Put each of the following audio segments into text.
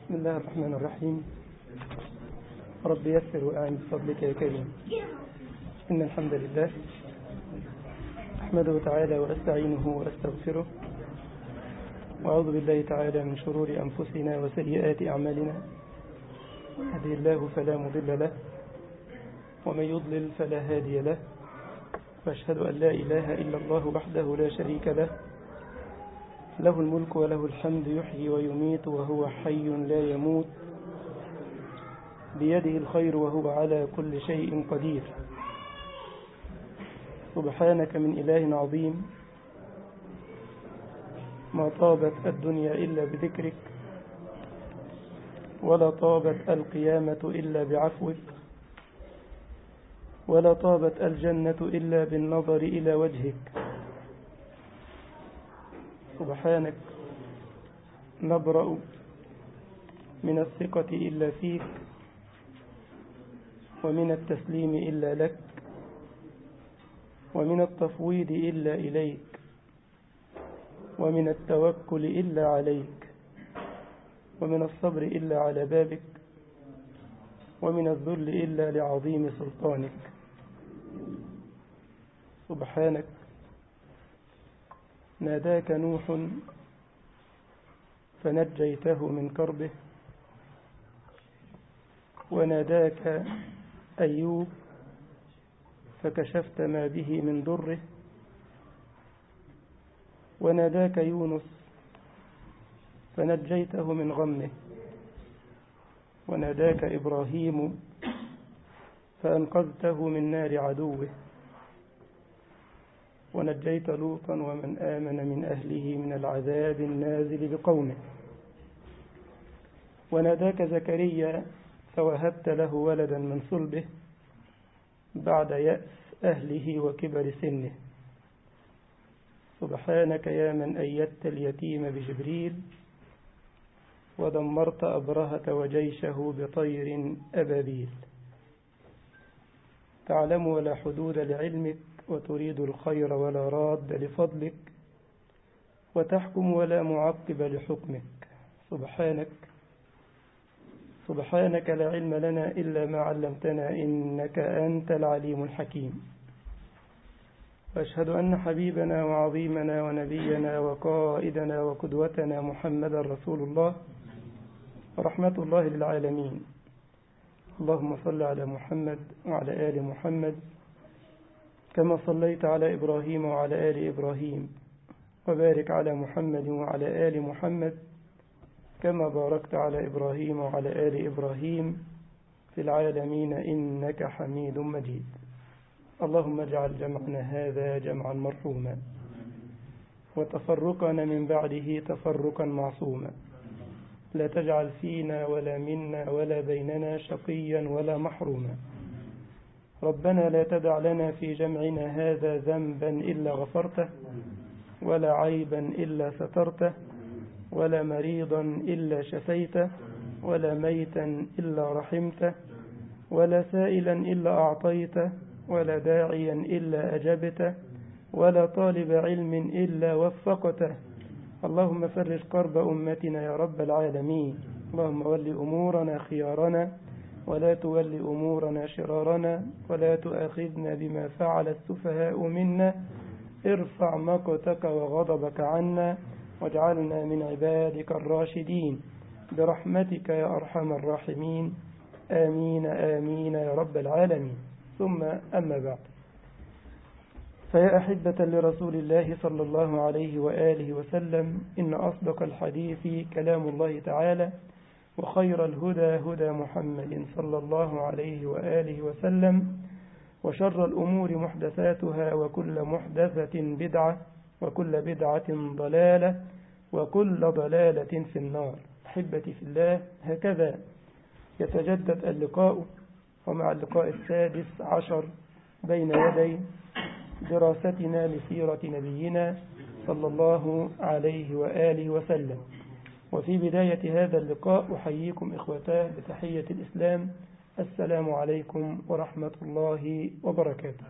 بسم الله الرحمن الرحيم رب يسر وأعن بفضلك يا كريم إن الحمد لله أحمده تعالى وأستعينه وأستغفره وأعوذ بالله تعالى من شرور أنفسنا وسيئات أعمالنا يهدي الله فلا مضل له ومن يضلل فلا هادي له وأشهد أن لا إله إلا الله وحده لا شريك له له الملك وله الحمد يحيي ويميت وهو حي لا يموت بيده الخير وهو على كل شيء قدير سبحانك من إله عظيم ما طابت الدنيا إلا بذكرك ولا طابت القيامة إلا بعفوك ولا طابت الجنة إلا بالنظر إلى وجهك سبحانك نبرأ من الثقة إلا فيك ومن التسليم إلا لك ومن التفويض إلا إليك ومن التوكل إلا عليك ومن الصبر إلا على بابك ومن الذل إلا لعظيم سلطانك سبحانك ناداك نوح فنجيته من كربه وناداك أيوب فكشفت ما به من ضره وناداك يونس فنجيته من غمه وناداك إبراهيم فأنقذته من نار عدوه ونجيت لوطا ومن آمن من أهله من العذاب النازل بقومه وناداك زكريا فوهبت له ولدا من صلبه بعد يأس أهله وكبر سنه سبحانك يا من أيدت اليتيم بجبريل ودمرت أبرهة وجيشه بطير أبابيل تعلم ولا حدود لعلمك وتريد الخير ولا راد لفضلك وتحكم ولا معقب لحكمك سبحانك سبحانك لا علم لنا إلا ما علمتنا إنك أنت العليم الحكيم وأشهد أن حبيبنا وعظيمنا ونبينا وقائدنا وقدوتنا محمدا رسول الله رحمة الله للعالمين اللهم صل على محمد وعلى آل محمد كما صليت على إبراهيم وعلى آل إبراهيم وبارك على محمد وعلى آل محمد كما باركت على إبراهيم وعلى آل إبراهيم في العالمين إنك حميد مجيد اللهم اجعل جمعنا هذا جمعا مرحوما وتفرقنا من بعده تفرقا معصوما لا تجعل فينا ولا منا ولا بيننا شقيا ولا محروما ربنا لا تدع لنا في جمعنا هذا ذنبا إلا غفرته ولا عيبا إلا سترته ولا مريضا إلا شفيته ولا ميتا إلا رحمته ولا سائلا إلا أعطيته ولا داعيا إلا أجبته ولا طالب علم إلا وفقته اللهم فرج كرب أمتنا يا رب العالمين اللهم ول أمورنا خيارنا ولا تول أمورنا شرارنا ولا تؤاخذنا بما فعل السفهاء منا ارفع مقتك وغضبك عنا واجعلنا من عبادك الراشدين برحمتك يا أرحم الراحمين آمين آمين يا رب العالمين ثم أما بعد فيا أحبة لرسول الله صلى الله عليه وآله وسلم إن أصدق الحديث كلام الله تعالى وخير الهدى هدى محمد صلى الله عليه وآله وسلم وشر الأمور محدثاتها وكل محدثة بدعة وكل بدعة ضلالة وكل ضلالة في النار أحبتي في الله هكذا يتجدد اللقاء ومع اللقاء السادس عشر بين يدي دراستنا لسيرة نبينا صلى الله عليه وآله وسلم وفي بداية هذا اللقاء أحييكم إخوتاه بتحية الإسلام السلام عليكم ورحمة الله وبركاته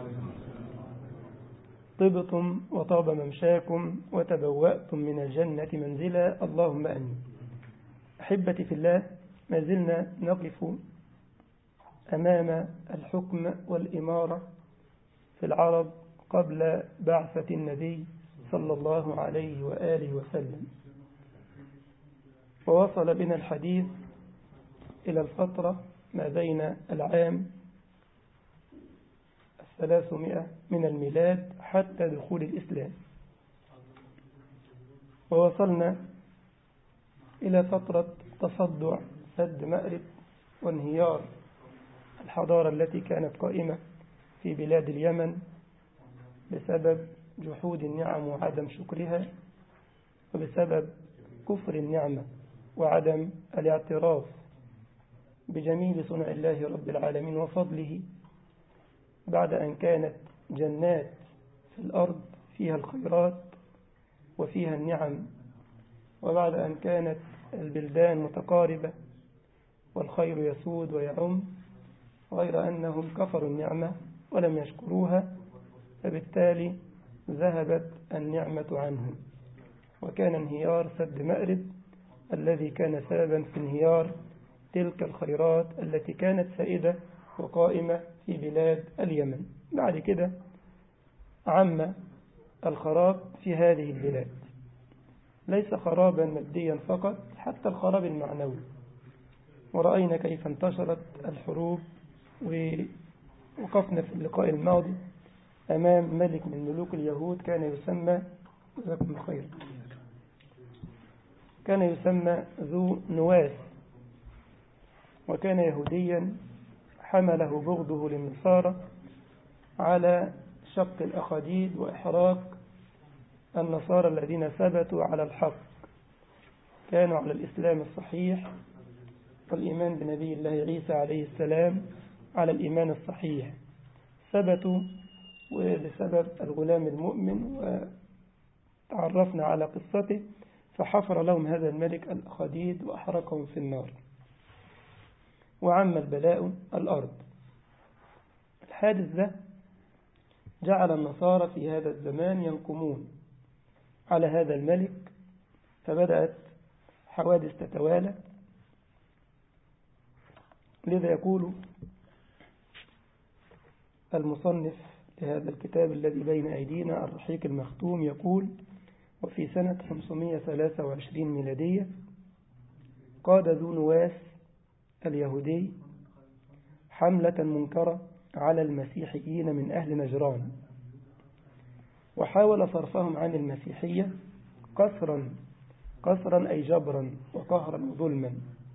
طبتم وطاب ممشاكم وتبوأتم من الجنة منزلا اللهم أمين أحبتي في الله ما زلنا نقف أمام الحكم والإمارة في العرب قبل بعثة النبي صلى الله عليه وآله وسلم ووصل بنا الحديث إلى الفترة ما بين العام الثلاثمائة من الميلاد حتى دخول الإسلام ووصلنا إلى فترة تصدع سد مأرب وانهيار الحضارة التي كانت قائمة في بلاد اليمن بسبب جحود النعم وعدم شكرها وبسبب كفر النعمة وعدم الاعتراف بجميل صنع الله رب العالمين وفضله بعد أن كانت جنات في الأرض فيها الخيرات وفيها النعم وبعد أن كانت البلدان متقاربة والخير يسود ويعم غير أنهم كفروا النعمة ولم يشكروها فبالتالي ذهبت النعمة عنهم وكان انهيار سد مأرب الذي كان سببا في انهيار تلك الخيرات التي كانت سائدة وقائمة في بلاد اليمن بعد كده عم الخراب في هذه البلاد ليس خرابا ماديا فقط حتى الخراب المعنوي ورأينا كيف انتشرت الحروب ووقفنا في اللقاء الماضي أمام ملك من ملوك اليهود كان يسمى جزاكم الخير كان يسمى ذو نواس وكان يهوديا حمله بغضه للنصارى على شق الأخاديد وإحراق النصارى الذين ثبتوا على الحق كانوا على الإسلام الصحيح والإيمان بنبي الله عيسى عليه السلام على الإيمان الصحيح ثبتوا وبسبب الغلام المؤمن وتعرفنا على قصته فحفر لهم هذا الملك الأخاديد وأحرقهم في النار وعم البلاء الأرض الحادث ده جعل النصارى في هذا الزمان ينقمون على هذا الملك فبدأت حوادث تتوالى لذا يقول المصنف لهذا الكتاب الذي بين أيدينا الرحيق المختوم يقول وفي سنة 523 ميلادية قاد ذو نواس اليهودي حملة منكرة على المسيحيين من أهل نجران وحاول صرفهم عن المسيحية قسرا قسرا أي جبرا وقهرا وظلما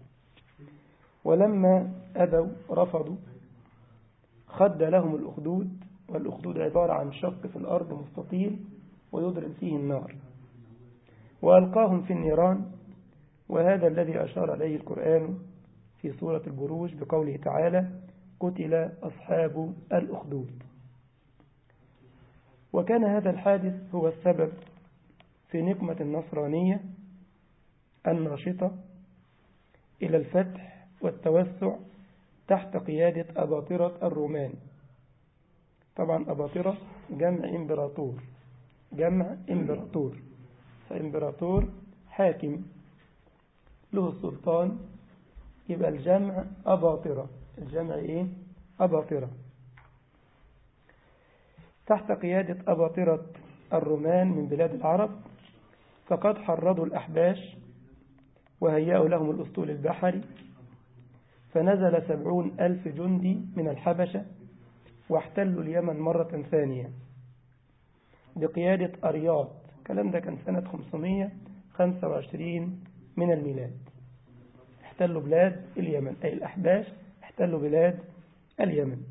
ولما أبوا رفضوا خد لهم الأخدود والأخدود عبارة عن شق في الأرض مستطيل ويضرب فيه النار وألقاهم في النيران وهذا الذي أشار عليه القرآن في سورة البروج بقوله تعالى قتل أصحاب الأخدود وكان هذا الحادث هو السبب في نقمة النصرانية الناشطة إلى الفتح والتوسع تحت قيادة أباطرة الرومان طبعا أباطرة جمع إمبراطور جمع إمبراطور فإمبراطور حاكم له السلطان يبقى الجمع أباطرة الجمع إيه أباطرة تحت قيادة أباطرة الرومان من بلاد العرب فقد حرضوا الأحباش وهيأوا لهم الأسطول البحري فنزل سبعون ألف جندي من الحبشة واحتلوا اليمن مرة ثانية بقيادة أرياط الكلام ده كان سنة 525 من الميلاد احتلوا بلاد اليمن أي الأحباش احتلوا بلاد اليمن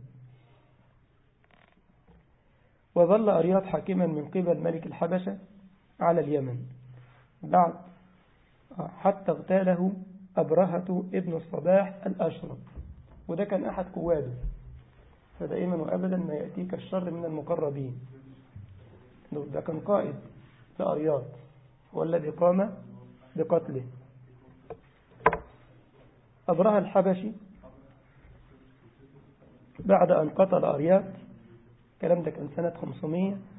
وظل أرياط حاكما من قبل ملك الحبشة على اليمن بعد حتى اغتاله أبرهة ابن الصباح الأشرف وده كان أحد قواده فدائما وأبدا ما يأتيك الشر من المقربين ده كان قائد لأرياط هو الذي قام بقتله أبرهة الحبشي بعد أن قتل أرياط الكلام ده كان سنة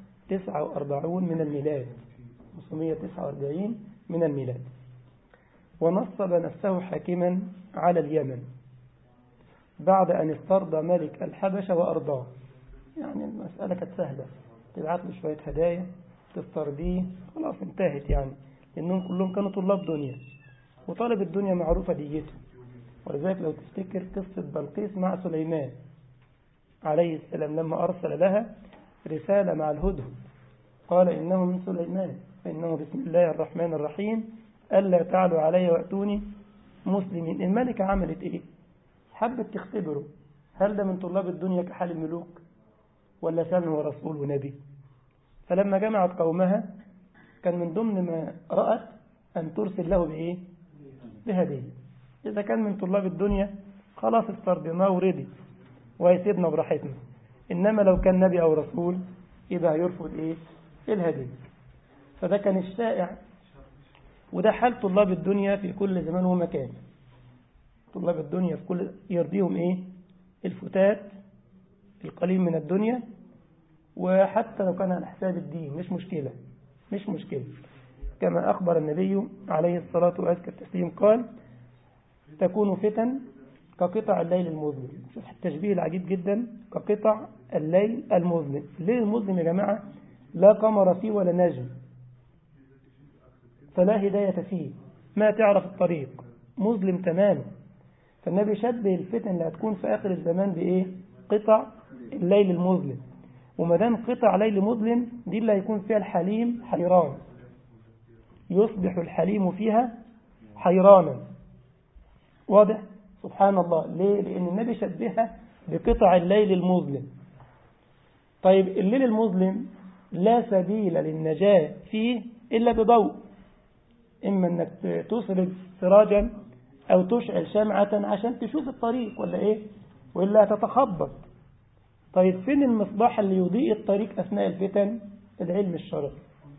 549 من الميلاد 549 من الميلاد ونصب نفسه حاكما على اليمن بعد أن استرضى ملك الحبشة وأرضاه يعني المسألة كانت سهلة تبعت له شوية هدايا تسترضيه خلاص انتهت يعني لأنهم كلهم كانوا طلاب دنيا وطالب الدنيا معروفة ديته ولذلك لو تفتكر قصة بلقيس مع سليمان عليه السلام لما أرسل لها رسالة مع الهدهد قال إنه من سليمان فإنه بسم الله الرحمن الرحيم ألا تعلوا علي وأتوني مسلمين الملكة عملت إيه حبت تختبره هل ده من طلاب الدنيا كحال الملوك ولا سلم ورسول ونبي فلما جمعت قومها كان من ضمن ما رأت أن ترسل له بإيه بهدية إذا كان من طلاب الدنيا خلاص استرضيناه ورضي وهيسيبنا براحتنا إنما لو كان نبي أو رسول يبقى هيرفض إيه الهدية فده كان الشائع وده حال طلاب الدنيا في كل زمان ومكان طلاب الدنيا في كل يرضيهم إيه الفتات القليل من الدنيا وحتى لو كان على حساب الدين مش مشكلة مش مشكلة كما أخبر النبي عليه الصلاة وأزكى التسليم قال تكون فتن كقطع الليل المظلم شوف التشبيه العجيب جدا كقطع الليل المظلم الليل المظلم يا جماعة لا قمر فيه ولا نجم فلا هداية فيه ما تعرف الطريق مظلم تماما فالنبي شبه الفتن اللي هتكون في آخر الزمان بإيه قطع الليل المظلم وما دام قطع ليل مظلم دي اللي هيكون فيها الحليم حيران يصبح الحليم فيها حيرانا واضح سبحان الله ليه لأن النبي شبهها بقطع الليل المظلم طيب الليل المظلم لا سبيل للنجاة فيه إلا بضوء إما أنك تسرج سراجا أو تشعل شمعة عشان تشوف الطريق ولا إيه وإلا تتخبط طيب فين المصباح اللي يضيء الطريق أثناء الفتن العلم الشرعي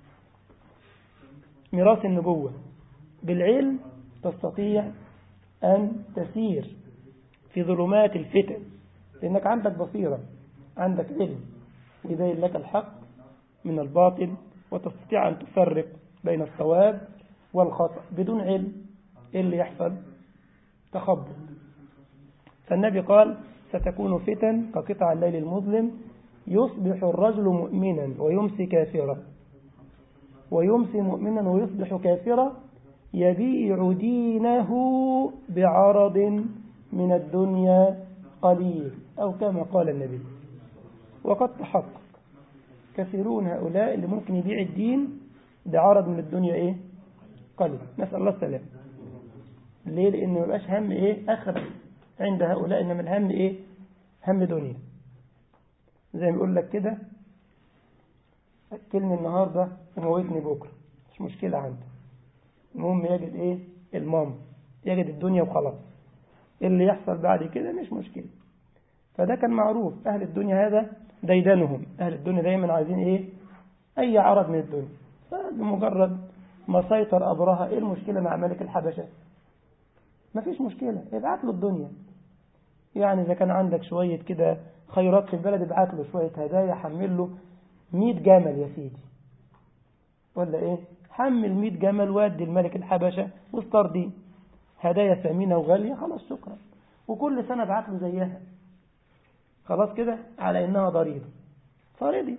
ميراث النبوة بالعلم تستطيع أن تسير في ظلمات الفتن لأنك عندك بصيرة عندك علم يبين لك الحق من الباطل وتستطيع أن تفرق بين الصواب والخطأ بدون علم إيه اللي يحصل تخبط فالنبي قال ستكون فتن كقطع الليل المظلم يصبح الرجل مؤمنا ويمسي كافرا ويمسي مؤمنا ويصبح كافرا يبيع دينه بعرض من الدنيا قليل أو كما قال النبي وقد تحقق كثيرون هؤلاء اللي ممكن يبيع الدين بعرض من الدنيا إيه قليل نسأل الله السلام ليه لأنه ما يبقاش هم إيه آخر عند هؤلاء إنما الهم إيه هم دنيا زي ما يقول لك كده أكلني النهاردة وموتني بكرة مش مشكلة عنده المهم يجد إيه المام يجد الدنيا وخلاص اللي يحصل بعد كده مش مشكلة فده كان معروف أهل الدنيا هذا ديدنهم أهل الدنيا دايما عايزين إيه أي عرض من الدنيا فبمجرد ما سيطر أبرهة إيه المشكلة مع ملك الحبشة ما فيش مشكلة ابعت له الدنيا يعني إذا كان عندك شوية كده خيرات في البلد ابعت له شوية هدايا حمل له 100 جمل يا سيدي ولا إيه حمل 100 جمل وادي الملك الحبشة واسترضيه هدايا ثمينة وغالية خلاص شكرا وكل سنة ابعت له زيها خلاص كده على إنها ضريبة فرضي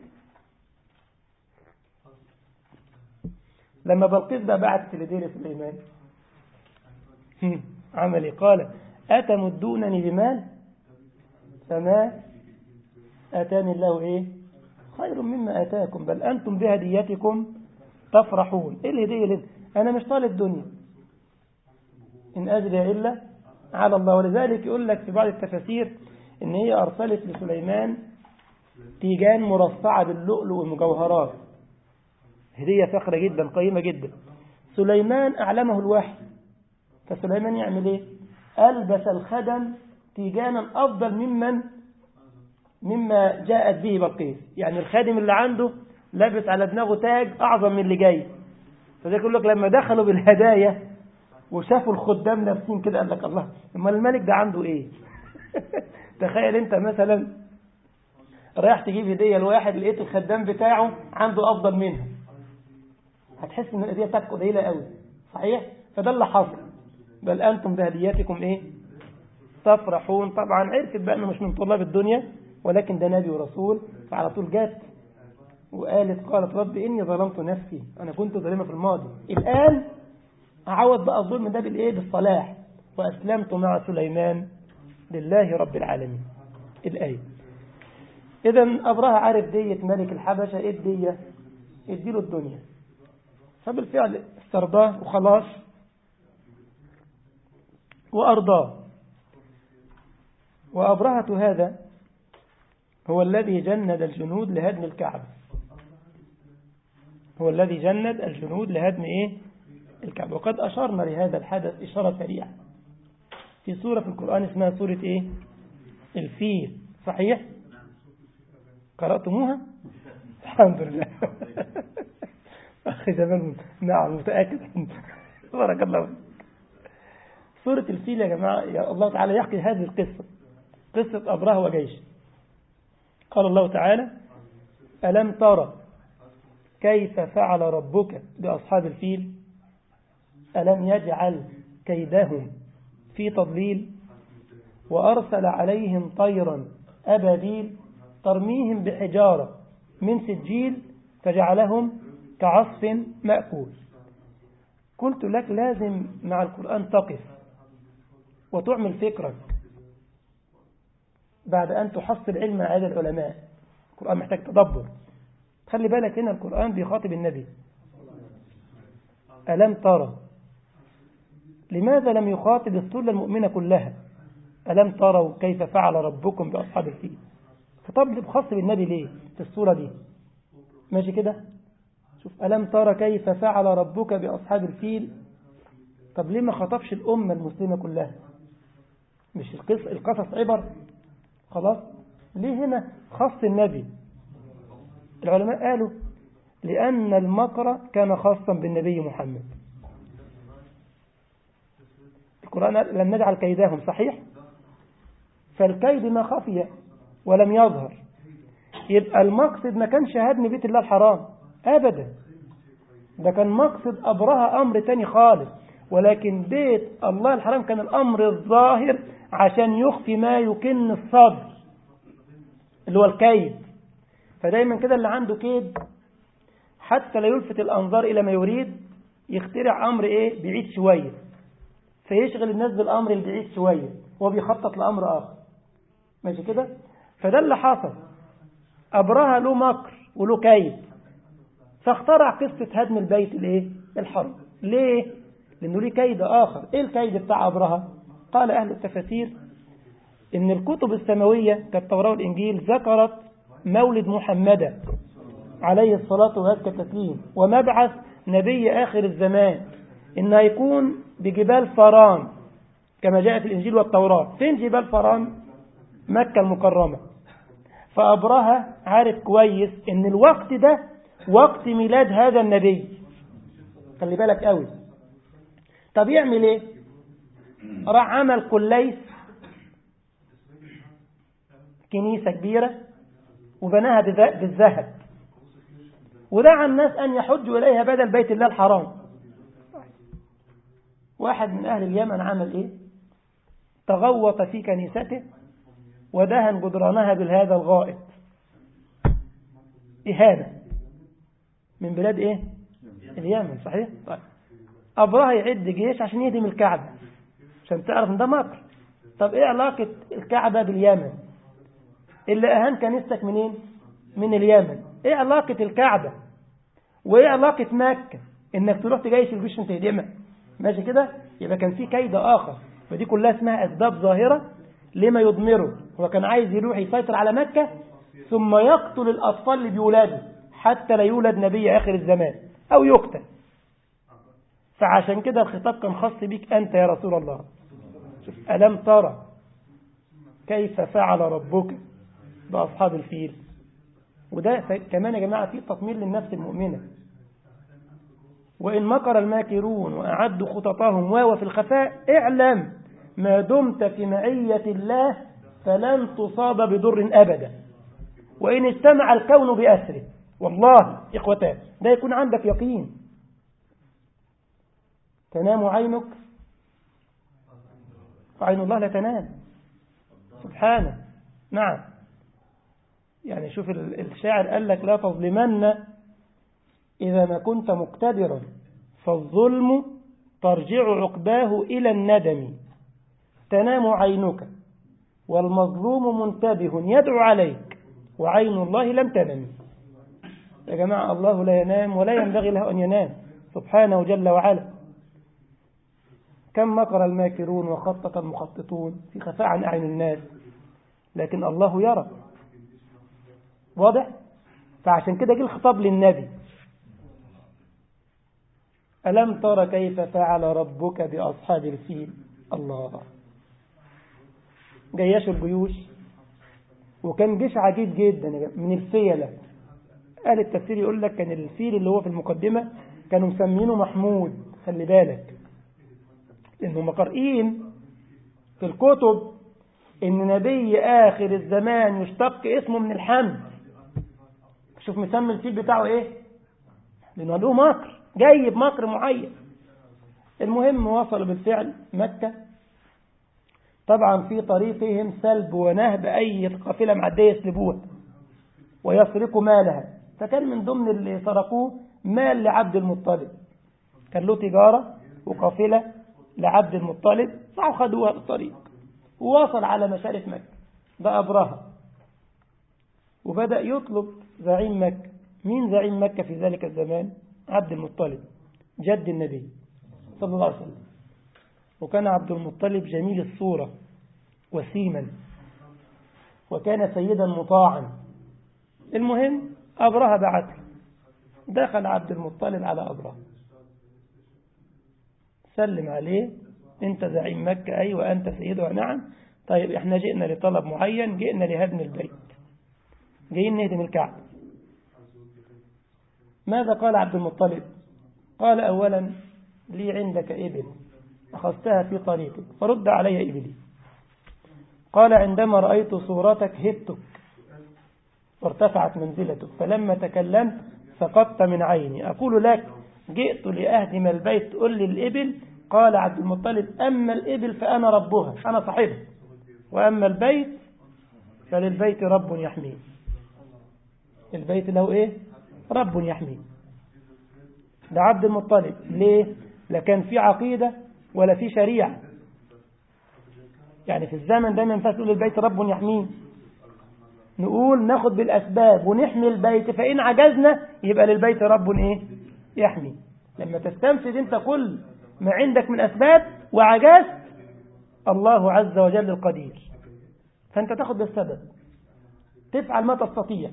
لما بلقيس بقى بعت لدير سليمان عملي قال أتمدونني بمال فما أتاني الله إيه خير مما أتاكم بل أنتم بهديتكم تفرحون إيه الهدية اللي أنا مش طالب دنيا إن أجري إلا على الله ولذلك يقول لك في بعض التفاسير إن هي أرسلت لسليمان تيجان مرصعة باللؤلؤ والمجوهرات هدية فخرة جدا قيمة جدا سليمان أعلمه الوحي فسليمان يعمل إيه ألبس الخدم تيجانا أفضل ممن مما جاءت به بلقيس يعني الخادم اللي عنده لابس على دماغه تاج أعظم من اللي جاي فده يقول لك لما دخلوا بالهدايا وشافوا الخدام نفسهم كده قال لك الله اما الملك ده عنده ايه تخيل انت مثلا رايح تجيب هديه لواحد لقيت الخدام بتاعه عنده افضل منها هتحس ان الهديه بتاعتك قليله قوي صحيح فده اللي حصل بل أنتم بهدياتكم إيه تفرحون طبعا عرفت بقى أنه مش من طلاب الدنيا ولكن ده نبي ورسول فعلى طول جت وقالت قالت رب إني ظلمت نفسي أنا كنت ظالمة في الماضي الآن أعوض بقى الظلم ده بالإيه بالصلاح وأسلمت مع سليمان لله رب العالمين الآية إذا أبرهة عارف دية ملك الحبشة إيه الدية اديله الدنيا فبالفعل استرضاه وخلاص وأرضاه وأبرهة هذا هو الذي جند الجنود لهدم الكعبة هو الذي جند الجنود لهدم إيه الكعبة وقد أشرنا لهذا الحدث إشارة سريعة في سورة في القرآن اسمها سورة إيه الفيل صحيح قرأتموها الحمد لله أخي جمال نعم متأكد بارك الله فيك سورة الفيل يا جماعة يا الله تعالى يحكي هذه القصة قصة أبراه وجيش قال الله تعالى ألم ترى كيف فعل ربك بأصحاب الفيل ألم يجعل كيدهم في تضليل وأرسل عليهم طيرا أبابيل ترميهم بحجارة من سجيل فجعلهم كعصف مأكول قلت لك لازم مع القرآن تقف وتعمل فكرك بعد أن تحصل علم هذا العلماء القرآن محتاج تدبر خلي بالك هنا القرآن بيخاطب النبي ألم ترى لماذا لم يخاطب السلة المؤمنة كلها ألم تروا كيف فعل ربكم بأصحاب الفيل خطاب خاص بالنبي ليه في الصورة دي ماشي كده شوف ألم ترى كيف فعل ربك بأصحاب الفيل طب ليه ما خطبش الأمة المسلمة كلها مش القصص, القصص عبر خلاص ليه هنا خص النبي العلماء قالوا لأن المكر كان خاصا بالنبي محمد القرآن لم نجعل كيداهم صحيح فالكيد ما خفي ولم يظهر يبقى المقصد ما كانش هدم بيت الله الحرام أبدا ده كان مقصد أبرها أمر تاني خالص ولكن بيت الله الحرام كان الأمر الظاهر عشان يخفي ما يكن الصدر اللي هو الكيد فدايما كده اللي عنده كيد حتى لا يلفت الأنظار إلى ما يريد يخترع أمر إيه بعيد شوية فيشغل الناس بالأمر البعيد شوية وهو بيخطط لأمر آخر ماشي كده فده اللي حصل أبرهة له مكر وله كيد فاخترع قصة هدم البيت الايه الحرب ليه لأنه ليه كيد آخر إيه الكيد بتاع أبرهة قال أهل التفاسير إن الكتب السماوية كالتوراة والإنجيل ذكرت مولد محمد عليه الصلاة والتسليم ومبعث نبي آخر الزمان إنه يكون بجبال فران كما جاء في الإنجيل والتوراة فين جبال فران مكة المكرمة فأبرهة عارف كويس إن الوقت ده وقت ميلاد هذا النبي خلي بالك قوي طب يعمل ايه راح عمل كليس كنيسة كبيرة وبناها بالذهب ودعا الناس أن يحجوا إليها بدل بيت الله الحرام واحد من أهل اليمن عمل إيه تغوط في كنيسته ودهن جدرانها بهذا الغائط إهانة من بلاد إيه اليمن صحيح طيب أبراه يعد جيش عشان يهدم الكعبة عشان تعرف ان ده مكر طب ايه علاقة الكعبة باليمن اللي اهان كنيستك منين من اليمن ايه علاقة الكعبة وايه علاقة مكة انك تروح تجيش الجيش عشان تهدمها ماشي كده يبقى كان في كيد اخر فدي كلها اسمها اسباب ظاهرة لما يضمره هو كان عايز يروح يسيطر على مكة ثم يقتل الاطفال اللي بيولادوا حتى لا يولد نبي اخر الزمان او يقتل فعشان كده الخطاب كان خاص بيك أنت يا رسول الله شوف ألم ترى كيف فعل ربك بأصحاب الفيل وده كمان يا جماعة فيه تطمير للنفس المؤمنة وإن مكر الماكرون وأعدوا خططهم وهو في الخفاء اعلم ما دمت في معية الله فلن تصاب بضر أبدا وإن استمع الكون بأسره والله إخوتان ده يكون عندك يقين تنام عينك وعين الله لا تنام سبحانه نعم يعني شوف الشاعر قال لك لا تظلمن إذا ما كنت مقتدرا فالظلم ترجع عقباه إلى الندم تنام عينك والمظلوم منتبه يدعو عليك وعين الله لم تنم يا جماعة الله لا ينام ولا ينبغي له أن ينام سبحانه جل وعلا كم مكر الماكرون وخطط المخططون في خفاء عن أعين الناس لكن الله يرى واضح فعشان كده جه الخطاب للنبي ألم تر كيف فعل ربك بأصحاب الفيل الله جياش الجيوش وكان جيش عجيب جدا من الفيلة قال التفسير يقول لك كان الفيل اللي هو في المقدمة كانوا مسمينه محمود خلي بالك لأنهم قارئين في الكتب إن نبي آخر الزمان يشتق اسمه من الحمد شوف مسمي الفيل بتاعه إيه لأنه له مكر جاي بمكر معين المهم وصلوا بالفعل مكة طبعا في طريقهم سلب ونهب أي قافلة معدية يسلبوها ويسرقوا مالها فكان من ضمن اللي سرقوه مال لعبد المطلب كان له تجارة وقافلة لعبد المطلب راحوا خدوها بالطريق ووصل على مشارف مكة ده أبرهة وبدأ يطلب زعيم مكة مين زعيم مكة في ذلك الزمان عبد المطلب جد النبي صلى الله عليه وسلم وكان عبد المطلب جميل الصورة وسيما وكان سيدا مطاعا المهم أبرهة بعت دخل عبد المطلب على أبرهة سلم عليه انت زعيم مكة أي أيوة وأنت سيدها نعم طيب احنا جئنا لطلب معين جئنا لهدم البيت جايين نهدم الكعبة ماذا قال عبد المطلب قال أولا لي عندك إبل أخذتها في طريقك فرد علي إبلي قال عندما رأيت صورتك هبتك وارتفعت منزلتك فلما تكلمت سقطت من عيني أقول لك جئت لأهدم البيت تقول لي الإبل قال عبد المطلب أما الإبل فأنا ربها أنا صاحبها وأما البيت فللبيت رب يحميه البيت له إيه رب يحميه ده عبد المطلب ليه لا كان في عقيدة ولا في شريعة يعني في الزمن ده ما ينفعش تقول البيت رب يحميه نقول ناخد بالأسباب ونحمي البيت فإن عجزنا يبقى للبيت رب إيه يحمي لما تستنفذ انت كل ما عندك من أسباب وعجزت الله عز وجل القدير فأنت تاخد بالسبب تفعل ما تستطيع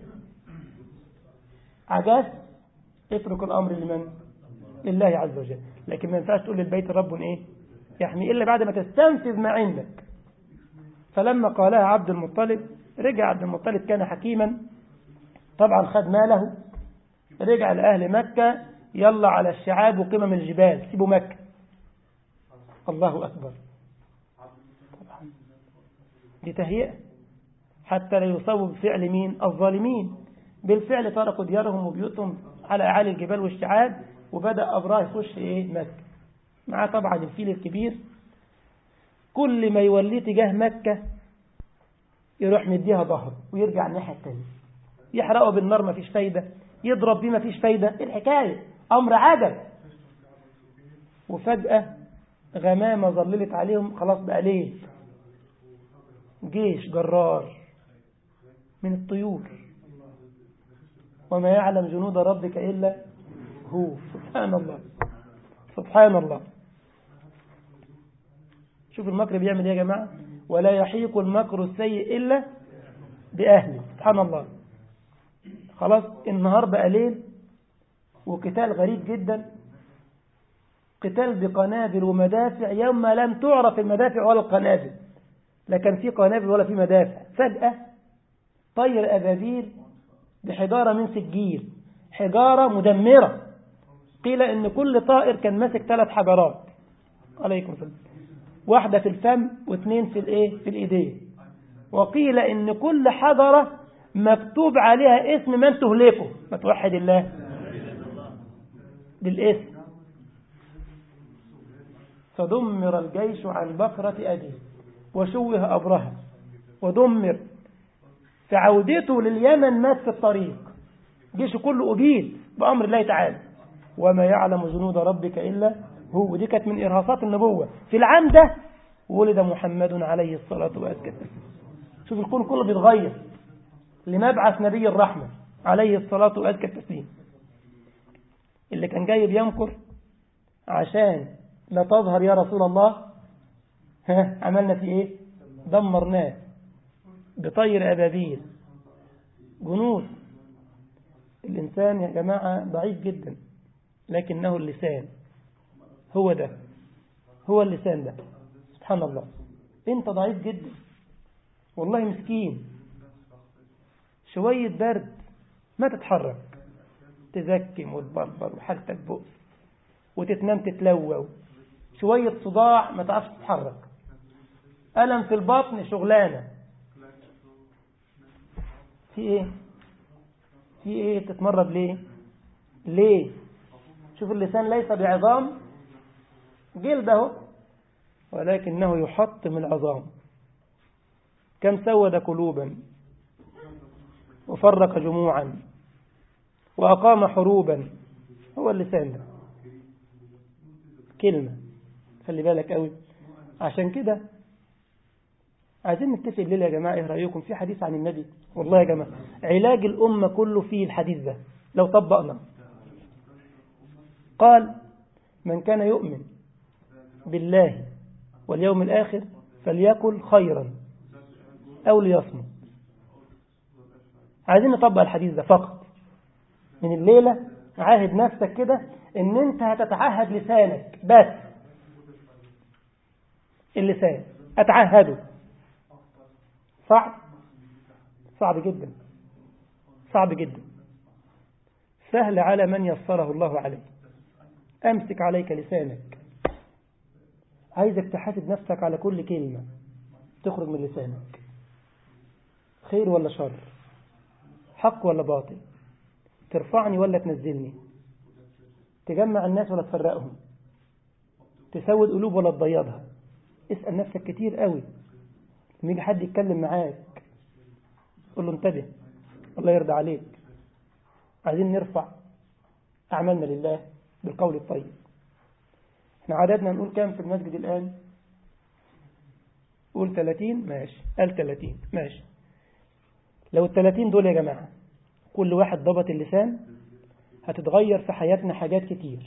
عجزت اترك الأمر لمن لله عز وجل لكن ما ينفعش تقول للبيت رب ايه يحمي إلا بعد ما تستنفذ ما عندك فلما قالها عبد المطلب رجع عبد المطلب كان حكيما طبعا خد ماله رجع لأهل مكة يلا على الشعاب وقمم الجبال سيبوا مكة الله أكبر طبعا دي تهيئة حتى لا يصوب بفعل مين الظالمين بالفعل تركوا ديارهم وبيوتهم على أعالي الجبال والشعاب وبدأ أبراه يخش إيه مكة معاه طبعا الفيل الكبير كل ما يوليه تجاه مكة يروح مديها ظهر ويرجع الناحية التانية يحرقه بالنار ما فيش فايدة يضرب بيه ما فيش فايدة الحكاية أمر عجب وفجأة غمامة ظللت عليهم خلاص بقى ليل جيش جرار من الطيور وما يعلم جنود ربك إلا هو سبحان الله سبحان الله شوف المكر بيعمل ايه يا جماعة ولا يحيق المكر السيء إلا بأهله سبحان الله خلاص النهار بقى ليل وقتال غريب جدا قتال بقنابل ومدافع يوم لم تعرف المدافع ولا القنابل لا كان في قنابل ولا في مدافع فجأة طير أبابيل بحجارة من سجيل حجارة مدمرة قيل ان كل طائر كان ماسك ثلاث حجرات عليكم السلام واحدة في الفم واثنين في الايه في الايدين وقيل ان كل حجرة مكتوب عليها اسم من تهلكه ما توحد الله بالاسم فدمر الجيش عن بكرة أبيه وشوه أبرهة ودمر في عودته لليمن مات في الطريق جيش كله أبيد بأمر الله تعالى وما يعلم جنود ربك إلا هو ودي كانت من إرهاصات النبوة في العام ده ولد محمد عليه الصلاة والسلام شوف الكون كله بيتغير لمبعث نبي الرحمة عليه الصلاة وأزكى التسليم اللي كان جاي بيمكر عشان لا تظهر يا رسول الله ها عملنا في ايه دمرناه بطير أبابيل جنود الإنسان يا جماعة ضعيف جدا لكنه اللسان هو ده هو اللسان ده سبحان الله انت ضعيف جدا والله مسكين شوية برد ما تتحرك تزكم وتبربر وحالتك بؤس وتتنام تتلوى شوية صداع ما تعرفش تتحرك ألم في البطن شغلانة في ايه في ايه تتمرد ليه ليه شوف اللسان ليس بعظام جلد اهو ولكنه يحطم العظام كم سود قلوبا وفرق جموعا وأقام حروبا هو اللسان ده كلمة خلي بالك قوي عشان كده عايزين نتفق الليلة يا جماعة ايه رأيكم في حديث عن النبي والله يا جماعة علاج الأمة كله فيه الحديث ده لو طبقنا قال من كان يؤمن بالله واليوم الآخر فليكن خيرا أو ليصمت عايزين نطبق الحديث ده فقط من الليلة عاهد نفسك كده ان انت هتتعهد لسانك بس اللسان اتعهده صعب صعب جدا صعب جدا سهل على من يسره الله عليه امسك عليك لسانك عايزك تحاسب نفسك على كل كلمة تخرج من لسانك خير ولا شر حق ولا باطل ترفعني ولا تنزلني تجمع الناس ولا تفرقهم تسود قلوب ولا تبيضها اسأل نفسك كتير قوي لما يجي حد يتكلم معاك قول له انتبه الله يرضى عليك عايزين نرفع أعمالنا لله بالقول الطيب احنا عددنا نقول كام في المسجد الآن قول 30 ماشي قال 30 ماشي لو ال 30 دول يا جماعة كل واحد ضبط اللسان هتتغير في حياتنا حاجات كتير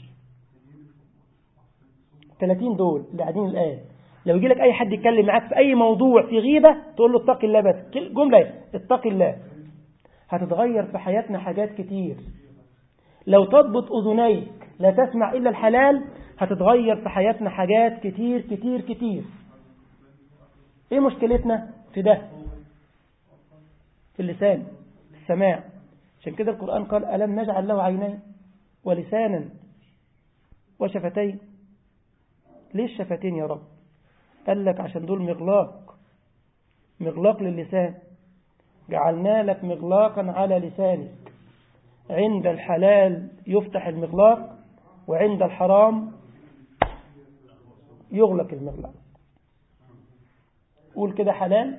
30 دول اللي قاعدين الآن لو يجي لك أي حد يتكلم معاك في أي موضوع في غيبة تقول له اتق الله بس جملة اتق الله هتتغير في حياتنا حاجات كتير لو تضبط أذنيك لا تسمع إلا الحلال هتتغير في حياتنا حاجات كتير كتير كتير ايه مشكلتنا في ده في اللسان في السماع عشان كده القرآن قال ألم نجعل له عينين ولسانا وشفتين ليه الشفتين يا رب قال لك عشان دول مغلاق مغلاق للسان جعلنا لك مغلاقا على لسانك عند الحلال يفتح المغلاق وعند الحرام يغلق المغلاق قول كده حلال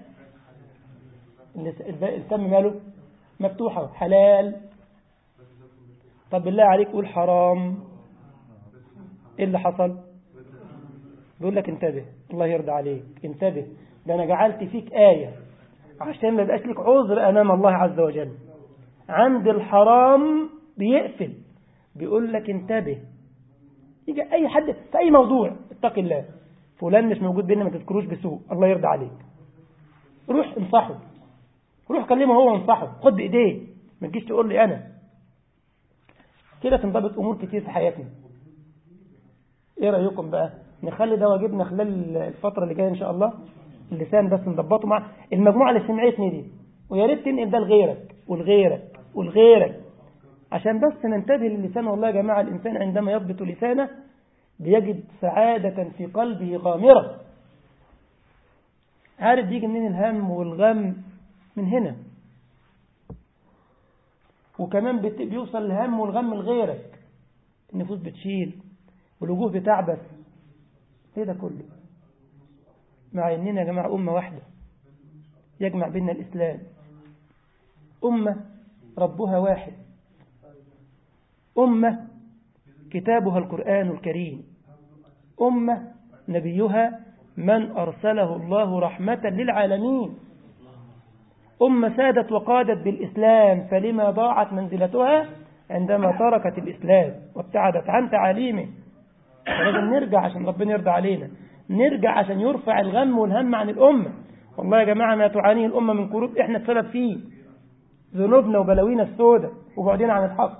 الفم ماله مفتوحة حلال طب بالله عليك قول حرام ايه اللي حصل بيقول لك انتبه الله يرضى عليك انتبه ده انا جعلت فيك آية عشان ما يبقاش لك عذر امام الله عز وجل عند الحرام بيقفل بيقول لك انتبه يجي اي حد في اي موضوع اتق الله فلان مش موجود بينا ما تذكروش بسوء الله يرضى عليك روح انصحه روح كلمه هو وانصحه خد بايديه ما تجيش تقول لي انا كده تنضبط امور كتير في حياتنا ايه رايكم بقى نخلي ده واجبنا خلال الفتره اللي جايه ان شاء الله اللسان بس نضبطه مع المجموعه اللي سمعتني دي ويا ريت تنقل ده لغيرك ولغيرك ولغيرك عشان بس ننتبه للسان والله يا جماعه الانسان عندما يضبط لسانه بيجد سعادة في قلبه غامرة عارف بيجي منين الهم والغم من هنا وكمان بيوصل الهم والغم لغيرك النفوس بتشيل والوجوه بتعبث ايه ده كله مع أننا يا جماعة أمة واحدة يجمع بيننا الإسلام أمة ربها واحد أمة كتابها القرآن الكريم أمة نبيها من أرسله الله رحمة للعالمين أمة سادت وقادت بالإسلام فلما ضاعت منزلتها عندما تركت الإسلام وابتعدت عن تعاليمه فلازم نرجع عشان ربنا يرضى علينا نرجع عشان يرفع الغم والهم عن الأمة والله يا جماعة ما تعانيه الأمة من كروب إحنا السبب فيه ذنوبنا وبلاوينا السوداء وبعدين عن الحق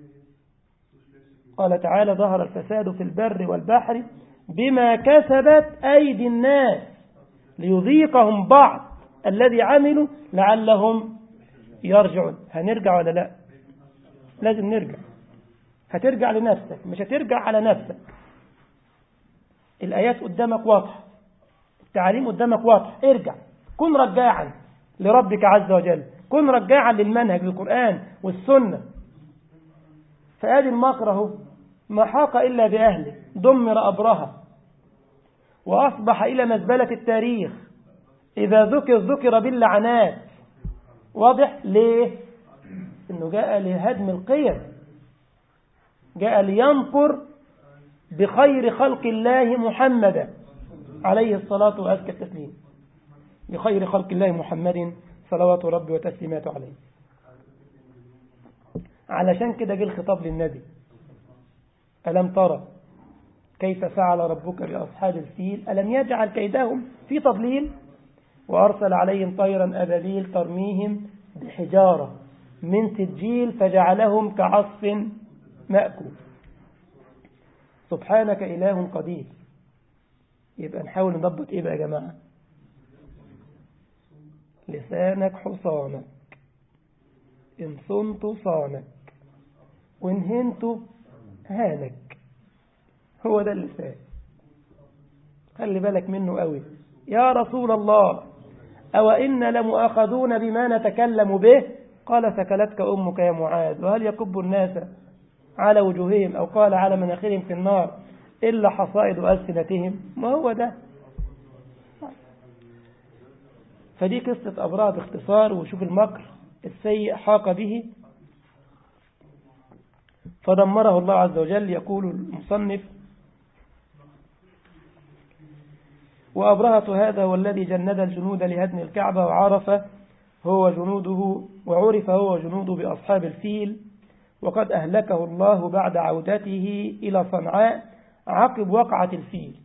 قال تعالى ظهر الفساد في البر والبحر بما كسبت أيدي الناس ليذيقهم بعض الذي عملوا لعلهم يرجعون هنرجع ولا لا لازم نرجع هترجع لنفسك مش هترجع على نفسك الآيات قدامك واضحة التعاليم قدامك واضح ارجع كن رجاعا لربك عز وجل كن رجاعا للمنهج للقرآن والسنة فآدي المكره ما حاق إلا بأهله دمر أبرها وأصبح إلى مزبلة التاريخ إذا ذكر ذكر باللعنات واضح ليه إنه جاء لهدم القيم جاء لينقر بخير خلق الله محمدا عليه الصلاة وأزكى التسليم بخير خلق الله محمد صلوات ربي وتسليماته عليه علشان كده جه الخطاب للنبي ألم ترى كيف فعل ربك بأصحاب الفيل ألم يجعل كيدهم في تضليل وأرسل عليهم طيرا أبابيل ترميهم بحجارة من سجيل فجعلهم كعصف مأكول سبحانك إله قدير يبقى نحاول نضبط إيه بقى يا جماعة لسانك حصانك إن صنت صانك وإن هنت هانك هو ده اللسان خلي بالك منه قوي يا رسول الله أو إن لمؤاخذون بما نتكلم به قال سكلتك أمك يا معاذ وهل يكب الناس على وجوههم أو قال على مناخرهم في النار إلا حصائد ألسنتهم ما هو ده فدي قصة أبراه باختصار وشوف المكر السيء حاق به فدمره الله عز وجل يقول المصنف وأبرهة هذا هو الذي جند الجنود لهدم الكعبة وعرف هو جنوده وعرف هو جنوده بأصحاب الفيل وقد أهلكه الله بعد عودته إلى صنعاء عقب وقعة الفيل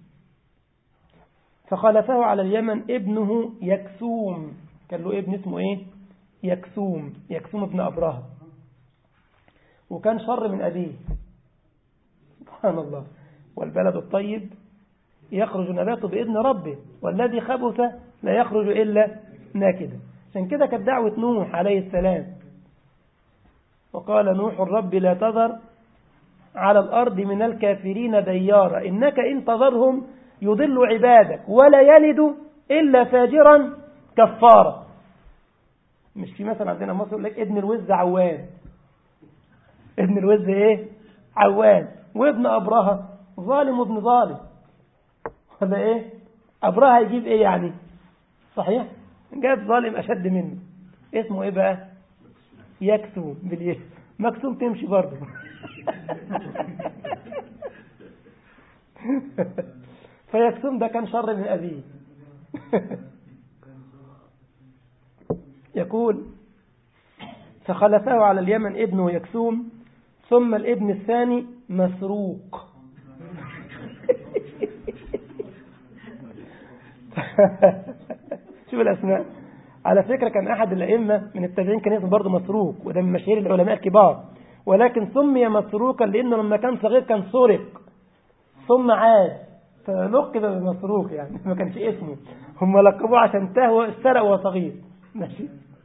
فخلفه على اليمن ابنه يكسوم كان له ابن اسمه ايه يكسوم يكسوم ابن أبرهة وكان شر من أبيه سبحان الله والبلد الطيب يخرج نباته بإذن ربه والذي خبث لا يخرج إلا ناكدا عشان كده كانت دعوة نوح عليه السلام وقال نوح الرب لا تذر على الأرض من الكافرين ديارا إنك إن تذرهم يضل عبادك ولا يلد إلا فاجرا كفارا مش في مثلا عندنا مصر يقول لك ابن الوز عوان ابن الوز ايه عوان وابن أبرهة ظالم وابن ظالم هذا ايه أبرهة يجيب ايه يعني صحيح جاب ظالم أشد منه اسمه ايه بقى يكسوم باليه مكسوم تمشي برضه فيكسوم ده كان شر من أبيه يقول فخلفه على اليمن ابنه يكسوم ثم الابن الثاني مسروق شوف الأسماء على فكرة كان أحد الأئمة من التابعين كان اسمه برضه مسروق وده من مشاهير العلماء الكبار ولكن سمي مسروقا لأنه لما كان صغير كان سرق ثم عاد فلقب بمسروق يعني ما كانش اسمه هم لقبوه عشان تهوى سرق وهو صغير ماشي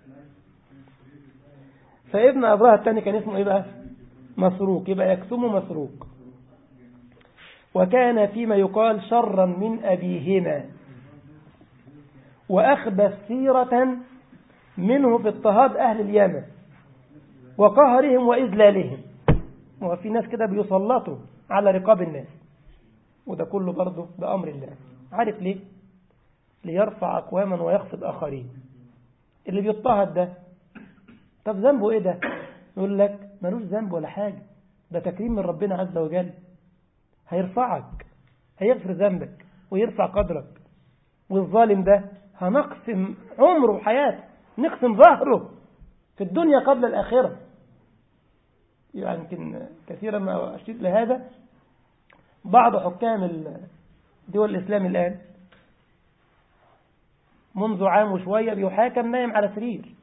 فابن أبرهة الثاني كان اسمه إيه بقى مسروق يبقى يكسمه مسروق وكان فيما يقال شرا من أبيهما وأخبث سيرة منه في اضطهاد أهل اليمن وقهرهم وإذلالهم وفي ناس كده بيسلطوا على رقاب الناس وده كله برضه بأمر الله عارف ليه ليرفع أقواما ويخفض آخرين اللي بيضطهد ده طب ذنبه إيه ده يقول لك ملوش ذنب ولا حاجة ده تكريم من ربنا عز وجل هيرفعك هيغفر ذنبك ويرفع قدرك والظالم ده هنقسم عمره وحياته نقسم ظهره في الدنيا قبل الآخرة يعني يمكن كثيرا ما أشير لهذا بعض حكام دول الإسلام الآن منذ عام وشوية بيحاكم نايم على سرير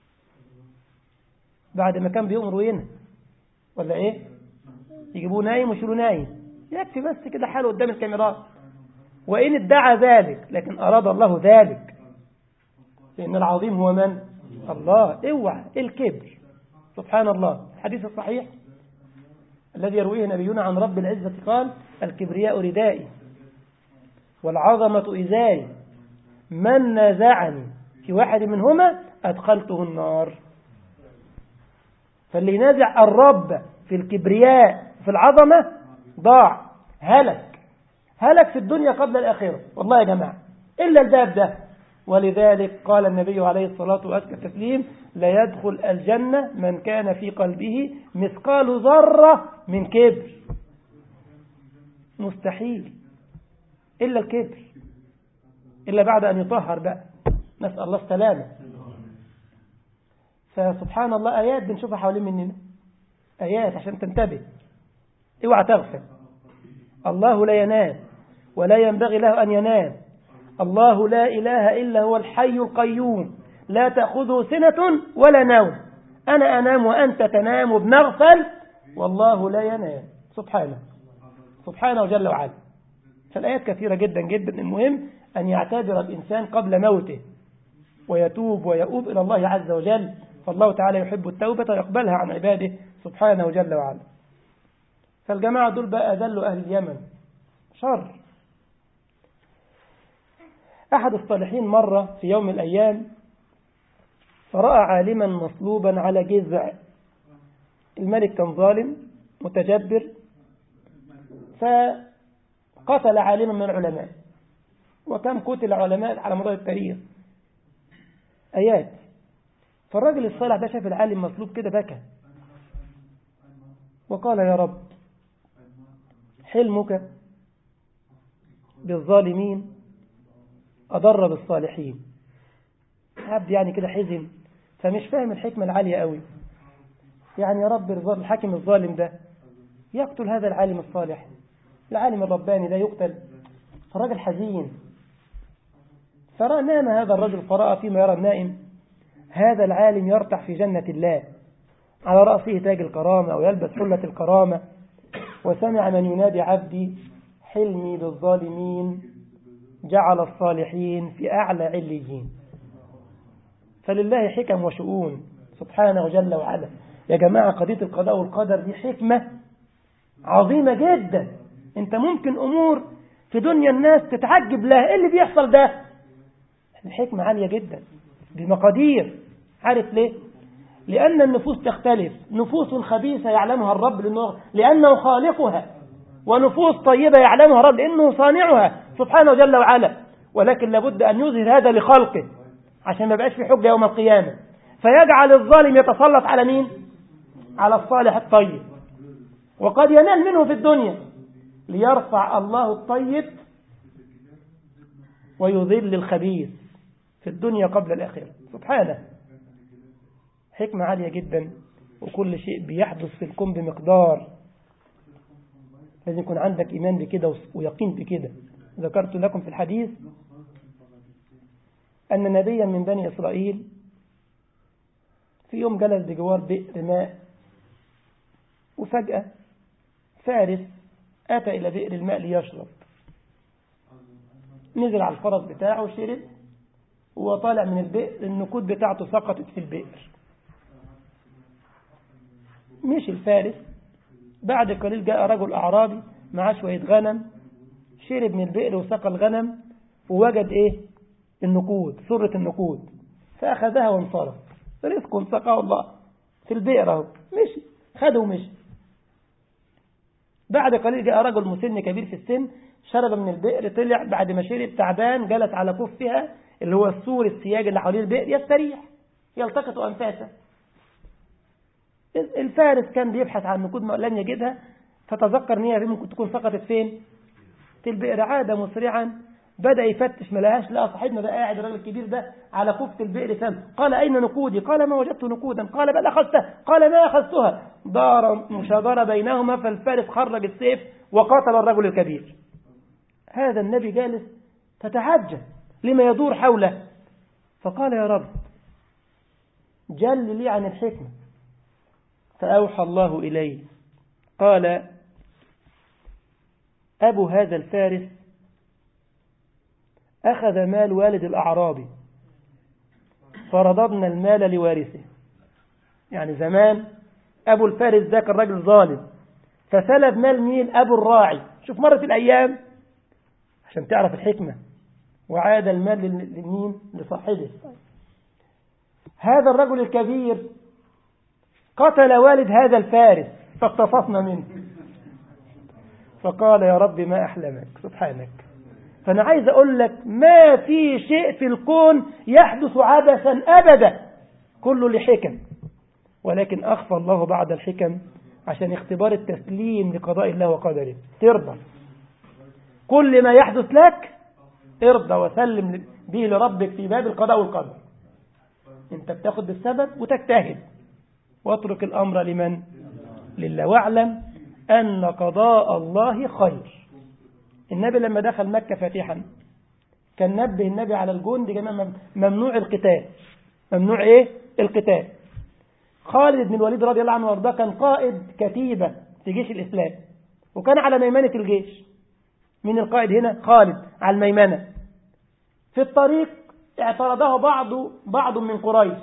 بعد ما كان بيؤمر وينهى ولا ايه يجيبوه نايم ويشيلوه نايم يكفي بس كده حاله قدام الكاميرات وإن ادعى ذلك لكن أراد الله ذلك لأن العظيم هو من الله اوعى الكبر سبحان الله الحديث الصحيح الذي يرويه نبينا عن رب العزة قال الكبرياء ردائي والعظمة إزاري من نازعني في واحد منهما أدخلته النار فاللي ينازع الرب في الكبرياء في العظمة ضاع هلك هلك في الدنيا قبل الآخرة والله يا جماعة إلا الباب ده ولذلك قال النبي عليه الصلاة والتسليم لا يدخل الجنة من كان في قلبه مثقال ذرة من كبر مستحيل إلا الكبر إلا بعد أن يطهر بقى نسأل الله السلامة فسبحان الله آيات بنشوفها حوالين مننا آيات عشان تنتبه اوعى تغفل الله لا ينام ولا ينبغي له أن ينام الله لا إله إلا هو الحي القيوم لا تأخذه سنة ولا نوم أنا أنام وأنت تنام بنغفل والله لا ينام سبحانه سبحانه جل وعلا فالآيات كثيرة جدا جدا المهم أن يعتبر الإنسان قبل موته ويتوب ويؤوب إلى الله عز وجل فالله تعالى يحب التوبة ويقبلها عن عباده سبحانه جل وعلا فالجماعة دول بقى أذلوا أهل اليمن شر أحد الصالحين مرة في يوم من الأيام فرأى عالما مصلوبا على جذع الملك كان ظالم متجبر فقتل عالما من العلماء وكم قتل علماء على مدار التاريخ آيات فالراجل الصالح ده شاف العالم مصلوب كده بكى وقال يا رب حلمك بالظالمين أضر بالصالحين عبد يعني كده حزن فمش فاهم الحكمة العالية قوي يعني يا رب الحاكم الظالم ده يقتل هذا العالم الصالح العالم الرباني ده يقتل فالراجل حزين فنام هذا الرجل فرأى فيما يرى النائم هذا العالم يرتح في جنة الله على رأسه تاج الكرامة ويلبس حلة الكرامة وسمع من ينادي عبدي حلمي بالظالمين جعل الصالحين في أعلى عليين فلله حكم وشؤون سبحانه جل وعلا يا جماعة قضية القضاء والقدر دي حكمة عظيمة جدا انت ممكن أمور في دنيا الناس تتعجب لها ايه اللي بيحصل ده الحكمة عالية جدا بمقادير عارف ليه لأن النفوس تختلف نفوس خبيثة يعلمها الرب لأنه, لأنه خالقها ونفوس طيبة يعلمها الرب لأنه صانعها سبحانه جل وعلا ولكن لابد أن يظهر هذا لخلقه عشان ما يبقاش في حجة يوم القيامة فيجعل الظالم يتسلط على مين على الصالح الطيب وقد ينال منه في الدنيا ليرفع الله الطيب ويذل الخبيث في الدنيا قبل الآخرة سبحانه حكمة عالية جدا وكل شيء بيحدث في الكون بمقدار لازم يكون عندك إيمان بكده ويقين بكده ذكرت لكم في الحديث أن نبيا من بني إسرائيل في يوم جلس بجوار بئر ماء وفجأة فارس أتى إلى بئر الماء ليشرب نزل على الفرس بتاعه وشرب وهو طالع من البئر النقود بتاعته سقطت في البئر مشي الفارس بعد قليل جاء رجل أعرابي معاه شوية غنم شرب من البئر وسقى الغنم ووجد إيه النقود سرة النقود فأخذها وانصرف رزق سقاه الله في البئر اهو مشي خده ومشي بعد قليل جاء رجل مسن كبير في السن شرب من البئر طلع بعد ما شرب تعبان جلس على كفها اللي هو السور السياج اللي حوالين البئر يستريح يلتقط أنفاسه الفارس كان بيبحث عن نقود لم يجدها فتذكر ان هي ممكن تكون سقطت فين في البئر عاد مسرعا بدأ يفتش ما لقاش لقى صاحبنا ده قاعد الراجل الكبير ده على كفة البئر سم قال أين نقودي قال ما وجدت نقودا قال بل أخذتها قال ما أخذتها دار مشاجرة بينهما فالفارس خرج السيف وقاتل الرجل الكبير هذا النبي جالس تتعجب لما يدور حوله فقال يا رب جل لي عن الحكمة فأوحى الله إليه قال أبو هذا الفارس أخذ مال والد الأعرابي فرددنا المال لوارثه يعني زمان أبو الفارس ذاك الرجل ظالم فسلب مال مين أبو الراعي شوف مرت الأيام عشان تعرف الحكمة وعاد المال لمين لصاحبه هذا الرجل الكبير قتل والد هذا الفارس فاقتصصنا منه فقال يا رب ما أحلمك سبحانك فأنا عايز أقول لك ما في شيء في الكون يحدث عبثا أبدا كله لحكم ولكن أخفى الله بعد الحكم عشان اختبار التسليم لقضاء الله وقدره ترضى كل ما يحدث لك ارضى وسلم به لربك في باب القضاء والقدر انت بتاخد بالسبب وتجتهد واترك الأمر لمن لله واعلم أن قضاء الله خير النبي لما دخل مكة فاتحا كان نبه النبي على الجند جميعا ممنوع القتال ممنوع ايه القتال خالد بن الوليد رضي الله عنه وارضاه كان قائد كتيبة في جيش الإسلام وكان على ميمنة الجيش من القائد هنا خالد على الميمنة في الطريق اعترضه بعض بعض من قريش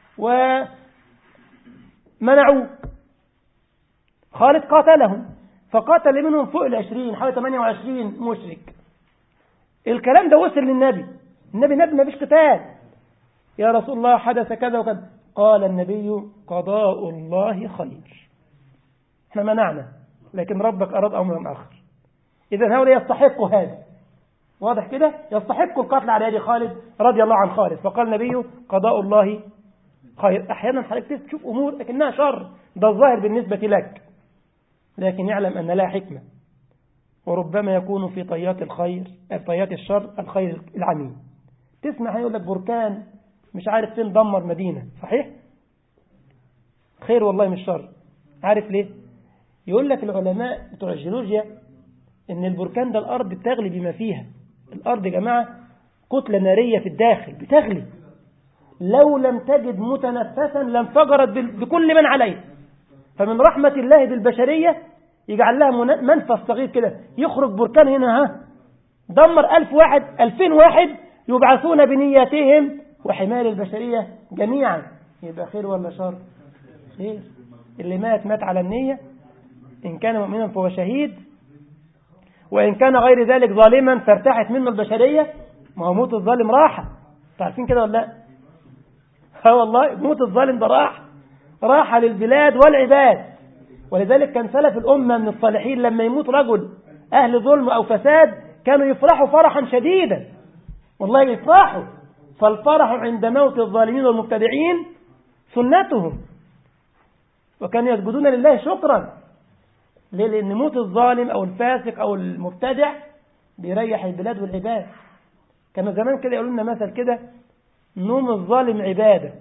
ومنعوه خالد قاتلهم فقاتل منهم فوق العشرين حوالي 28 مشرك الكلام ده وصل للنبي النبي نبي ما فيش قتال يا رسول الله حدث كذا وكذا قال النبي قضاء الله خير احنا منعنا لكن ربك أراد أمرا آخر إذا هؤلاء يستحقوا هذا واضح كده يستحقوا القتل على يد خالد رضي الله عن خالد فقال النبي قضاء الله خير أحيانا حضرتك تشوف أمور لكنها شر ده الظاهر بالنسبة لك لكن يعلم أن لها حكمة وربما يكون في طيات الخير طيات الشر الخير العميم تسمع هيقول لك بركان مش عارف فين دمر مدينة صحيح خير والله مش شر عارف ليه يقول لك العلماء بتوع الجيولوجيا ان البركان ده الارض بتغلي بما فيها الارض يا جماعة كتلة نارية في الداخل بتغلي لو لم تجد متنفسا لانفجرت بكل من عليه فمن رحمة الله بالبشرية يجعل لها منفذ صغير كده يخرج بركان هنا ها دمر ألف واحد ألفين واحد يبعثون بنياتهم وحماية البشرية جميعا يبقى خير ولا شر خير اللي مات مات على النية إن كان مؤمنا فهو شهيد وإن كان غير ذلك ظالما فارتاحت منه البشرية ما هو موت الظالم راحة تعرفين كده ولا لا ها والله موت الظالم ده راحة راحة للبلاد والعباد ولذلك كان سلف الأمة من الصالحين لما يموت رجل أهل ظلم أو فساد كانوا يفرحوا فرحا شديدا والله يفرحوا فالفرح عند موت الظالمين والمبتدعين سنتهم وكانوا يسجدون لله شكرا ليه لأن موت الظالم أو الفاسق أو المبتدع بيريح البلاد والعباد كما زمان كده يقولون لنا مثل كده نوم الظالم عبادة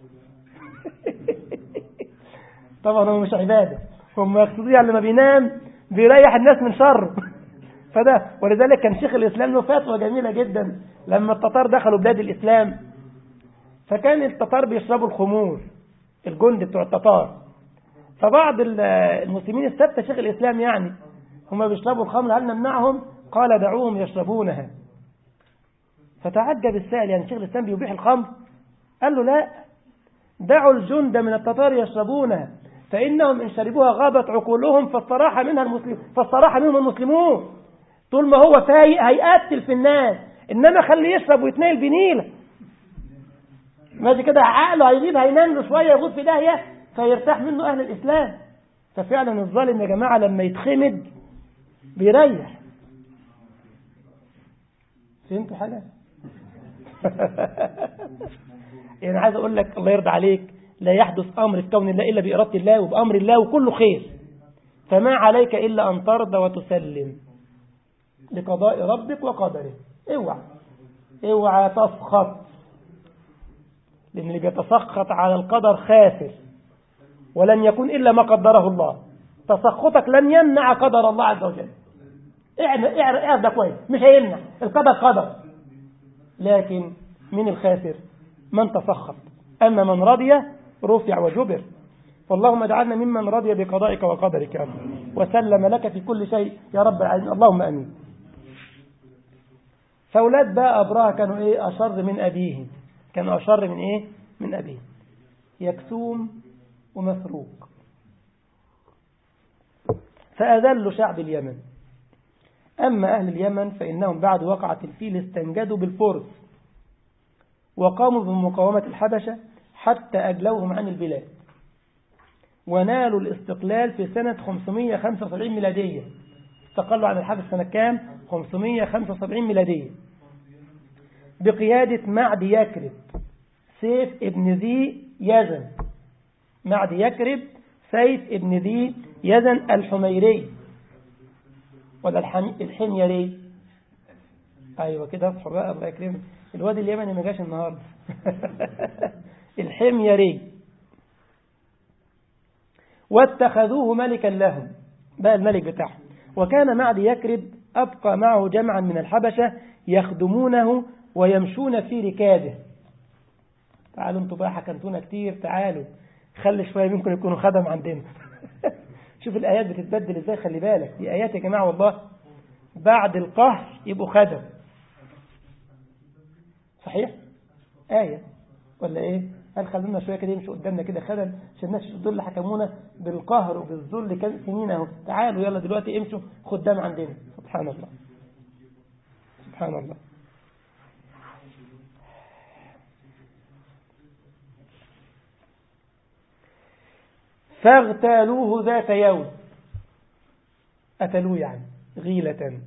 طبعا هو مش عبادة هم يقصدون يعني لما بينام بيريح الناس من شر فده ولذلك كان شيخ الإسلام له فتوى جميلة جدا لما التتار دخلوا بلاد الإسلام فكان التتار بيشربوا الخمور الجند بتوع التتار فبعض المسلمين السبت شيخ الإسلام يعني هم بيشربوا الخمر هل نمنعهم قال دعوهم يشربونها فتعجب السائل يعني شيخ الإسلام بيبيح الخمر قال له لا دعوا الجند من التتار يشربونها فإنهم إن شربوها غابت عقولهم فاستراح منها المسلم فاستراح منهم المسلمون طول ما هو فايق هيقتل في الناس إنما خليه يشرب ويتنيل بنيلة ماشي كده عقله هيغيب هينام له شوية يغوط في داهية فيرتاح منه أهل الإسلام ففعلا الظالم يا جماعة لما يتخمد بيريح فهمتوا حاجة يعني عايز أقول لك الله يرضى عليك لا يحدث أمر في كون الله إلا بإرادة الله وبأمر الله وكله خير فما عليك إلا أن ترضى وتسلم لقضاء ربك وقدره اوعى اوعى تسخط لأن اللي بيتسخط على القدر خاسر ولن يكون إلا ما قدره الله تسخطك لن يمنع قدر الله عز وجل اعرف ده كويس مش هيمنع القدر قدر لكن من الخاسر من تسخط أما من رضي رفع وجبر فاللهم اجعلنا ممن رضي بقضائك وقدرك يا رب وسلم لك في كل شيء يا رب العالمين اللهم امين فاولاد بقى ابراهه كانوا ايه اشر من ابيهم كانوا اشر من ايه من ابيهم يكسوم ومسروق فاذلوا شعب اليمن اما اهل اليمن فانهم بعد وقعه الفيل استنجدوا بالفرس وقاموا بمقاومه الحبشه حتى اجلوهم عن البلاد ونالوا الاستقلال في سنة 575 ميلادية استقلوا عن الحبس سنة كام 575 ميلادية بقيادة معد يكرب سيف ابن ذي يزن معد يكرب سيف ابن ذي يزن الحميري ولا الحميري ايوه كده اصحوا بقى الله يكرمك الواد اليمني ما جاش النهارده الحميري واتخذوه ملكا لهم بقى الملك بتاعهم وكان معد يكرب أبقى معه جمعا من الحبشة يخدمونه ويمشون في ركابه تعالوا انتوا بقى حكمتونا كتير تعالوا خلي شوية منكم يكونوا خدم عندنا شوف الآيات بتتبدل ازاي خلي بالك دي آيات يا جماعة والله بعد القهر يبقوا خدم صحيح آية ولا ايه قال خلونا شوية كده يمشوا قدامنا كده خدم عشان الناس دول اللي حكمونا بالقهر وبالذل كان سنين اهو تعالوا يلا دلوقتي امشوا خدام عندنا سبحان الله سبحان الله فاغتالوه ذات يوم قتلوه يعني غيلة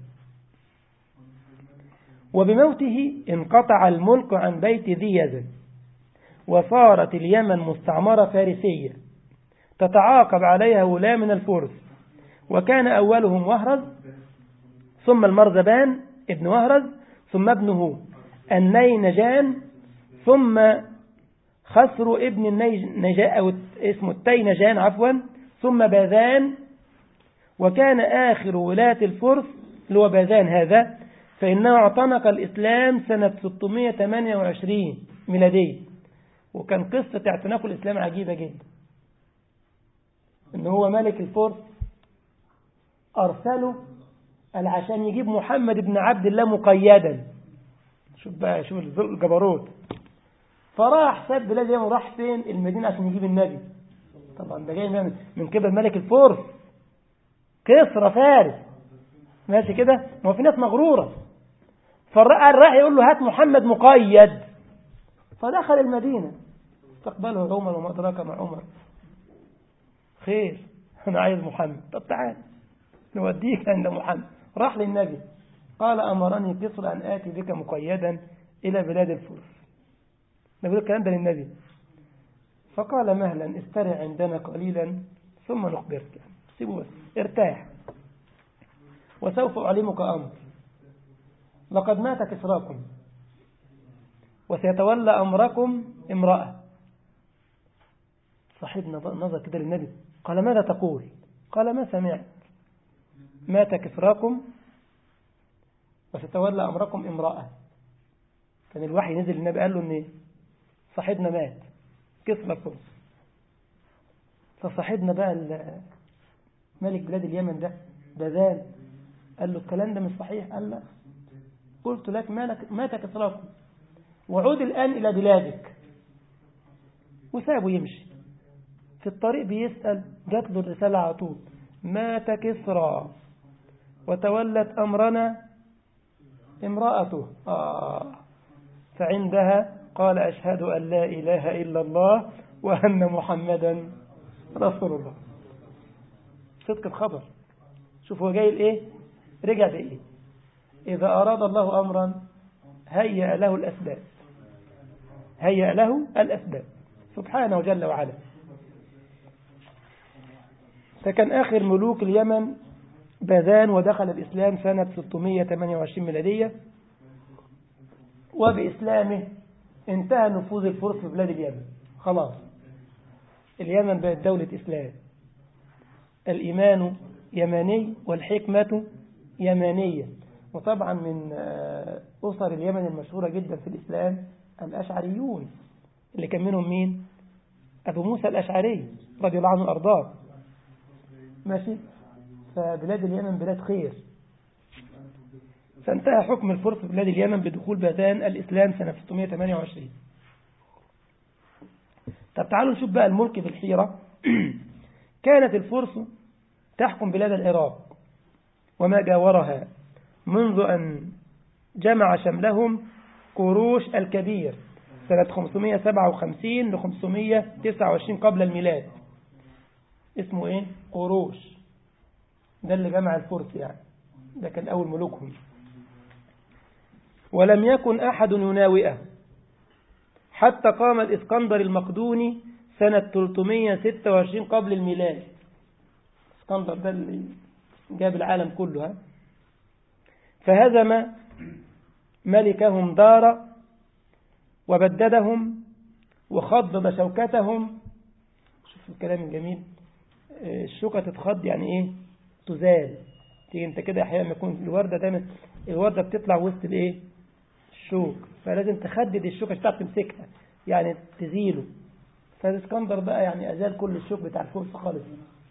وبموته انقطع الملك عن بيت ذي يزن وصارت اليمن مستعمرة فارسية تتعاقب عليها ولاة من الفرس وكان أولهم وهرز ثم المرزبان ابن وهرز ثم ابنه النينجان ثم خسر ابن النيجان أو اسمه التينجان عفوا ثم باذان وكان آخر ولاة الفرس اللي هو باذان هذا فإنه اعتنق الإسلام سنة 628 ميلادية وكان قصة اعتناق الإسلام عجيبة جدا إن هو ملك الفرس أرسله عشان يجيب محمد بن عبد الله مقيدا شوف بقى شوف الجبروت فراح ساب بلاد اليمن وراح فين المدينة عشان يجيب النبي طبعا ده جاي من قبل ملك الفرس كسرى فارس ماشي كده ما هو في ناس مغرورة فالرأى راح يقول له هات محمد مقيد فدخل المدينة استقبله عمر وما أدراك مع عمر خير أنا عايز محمد طب تعال نوديك عند محمد راح للنبي قال أمرني كسر أن آتي بك مقيدا إلى بلاد الفرس نقول الكلام ده للنبي فقال مهلا استرع عندنا قليلا ثم نخبرك يعني سيبه بس ارتاح وسوف أعلمك أمر لقد مات كسراكم وسيتولى أمركم امرأة صاحبنا نظر كده للنبي قال ماذا تقول قال ما سمعت مات كسراكم وستولى أمركم امرأة كان الوحي نزل للنبي قال له ان صاحبنا مات كسرى الفرس فصاحبنا بقى ملك بلاد اليمن ده بذان قال له الكلام ده مش صحيح قال لا قلت لك مالك مات كسراكم وعود الآن إلى بلادك وسابه يمشي في الطريق بيسأل جات له الرسالة على طول مات كسرى وتولت أمرنا امرأته آه فعندها قال أشهد أن لا إله إلا الله وأن محمدا رسول الله صدق الخبر شوف هو جاي الايه رجع بايه اذا اراد الله امرا هيأ له الأسباب هيأ له الأسباب سبحانه جل وعلا فكان آخر ملوك اليمن باذان ودخل الإسلام سنة 628 ميلادية وبإسلامه انتهى نفوذ الفرس في بلاد اليمن خلاص اليمن بقت دولة إسلام الإيمان يماني والحكمة يمانية وطبعا من أسر اليمن المشهورة جدا في الإسلام الأشعريون اللي كان منهم مين أبو موسى الأشعري رضي الله عنه أرضاه ماشي فبلاد اليمن بلاد خير فانتهى حكم الفرس في بلاد اليمن بدخول باذان الإسلام سنة 628 طب تعالوا نشوف بقى الملك في الحيرة كانت الفرس تحكم بلاد العراق وما جاورها منذ أن جمع شملهم قروش الكبير سنة 557 ل 529 قبل الميلاد اسمه ايه قروش ده اللي جمع الفرس يعني ده كان أول ملوكهم ولم يكن أحد يناوئه حتى قام الإسكندر المقدوني سنة 326 قبل الميلاد اسكندر ده اللي جاب العالم كله ها فهزم ملكهم دار وبددهم وخضب شوكتهم شوف الكلام الجميل الشوكة تتخض يعني ايه تزال تيجي انت كده احيانا يكون الوردة دايما الوردة بتطلع وسط الايه الشوك فلازم تخدد الشوكة عشان تمسكها يعني تزيله فالاسكندر بقى يعني ازال كل الشوك بتاع الفرس خالص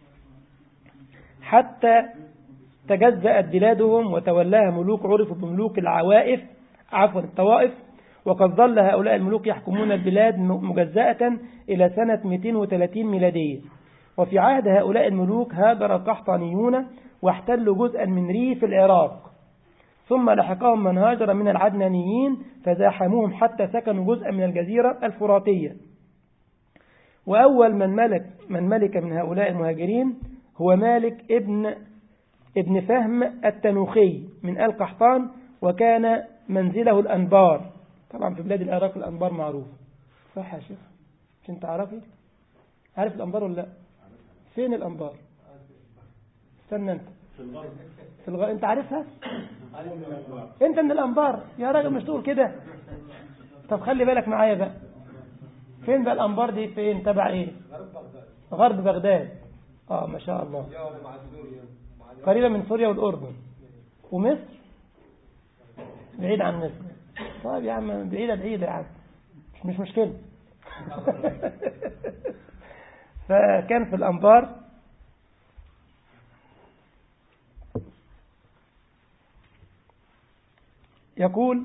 حتى تجزأت بلادهم وتولاها ملوك عرفوا بملوك العوائف عفوا الطوائف وقد ظل هؤلاء الملوك يحكمون البلاد مجزأة إلى سنة 230 ميلادية وفي عهد هؤلاء الملوك هاجر القحطانيون واحتلوا جزءا من ريف العراق ثم لحقهم من هاجر من العدنانيين فزاحموهم حتى سكنوا جزءا من الجزيرة الفراتية وأول من ملك من ملك من هؤلاء المهاجرين هو مالك ابن ابن فهم التنوخي من آل قحطان وكان منزله الأنبار طبعا في بلاد العراق الأنبار معروف صح يا شيخ مش انت عارفي عارف الأنبار ولا لا فين الأنبار استنى انت في الغرب في الغ... انت عارفها عارف من الأنبار انت من الأنبار يا راجل مش تقول كده طب خلي بالك معايا بقى فين بقى الأنبار دي فين تبع ايه غرب بغداد اه ما شاء الله مع سوريا قريبة من سوريا والأردن ومصر بعيد عن مصر طيب يا عم بعيدة بعيدة يا عم مش, مش مشكلة فكان في الأنبار يقول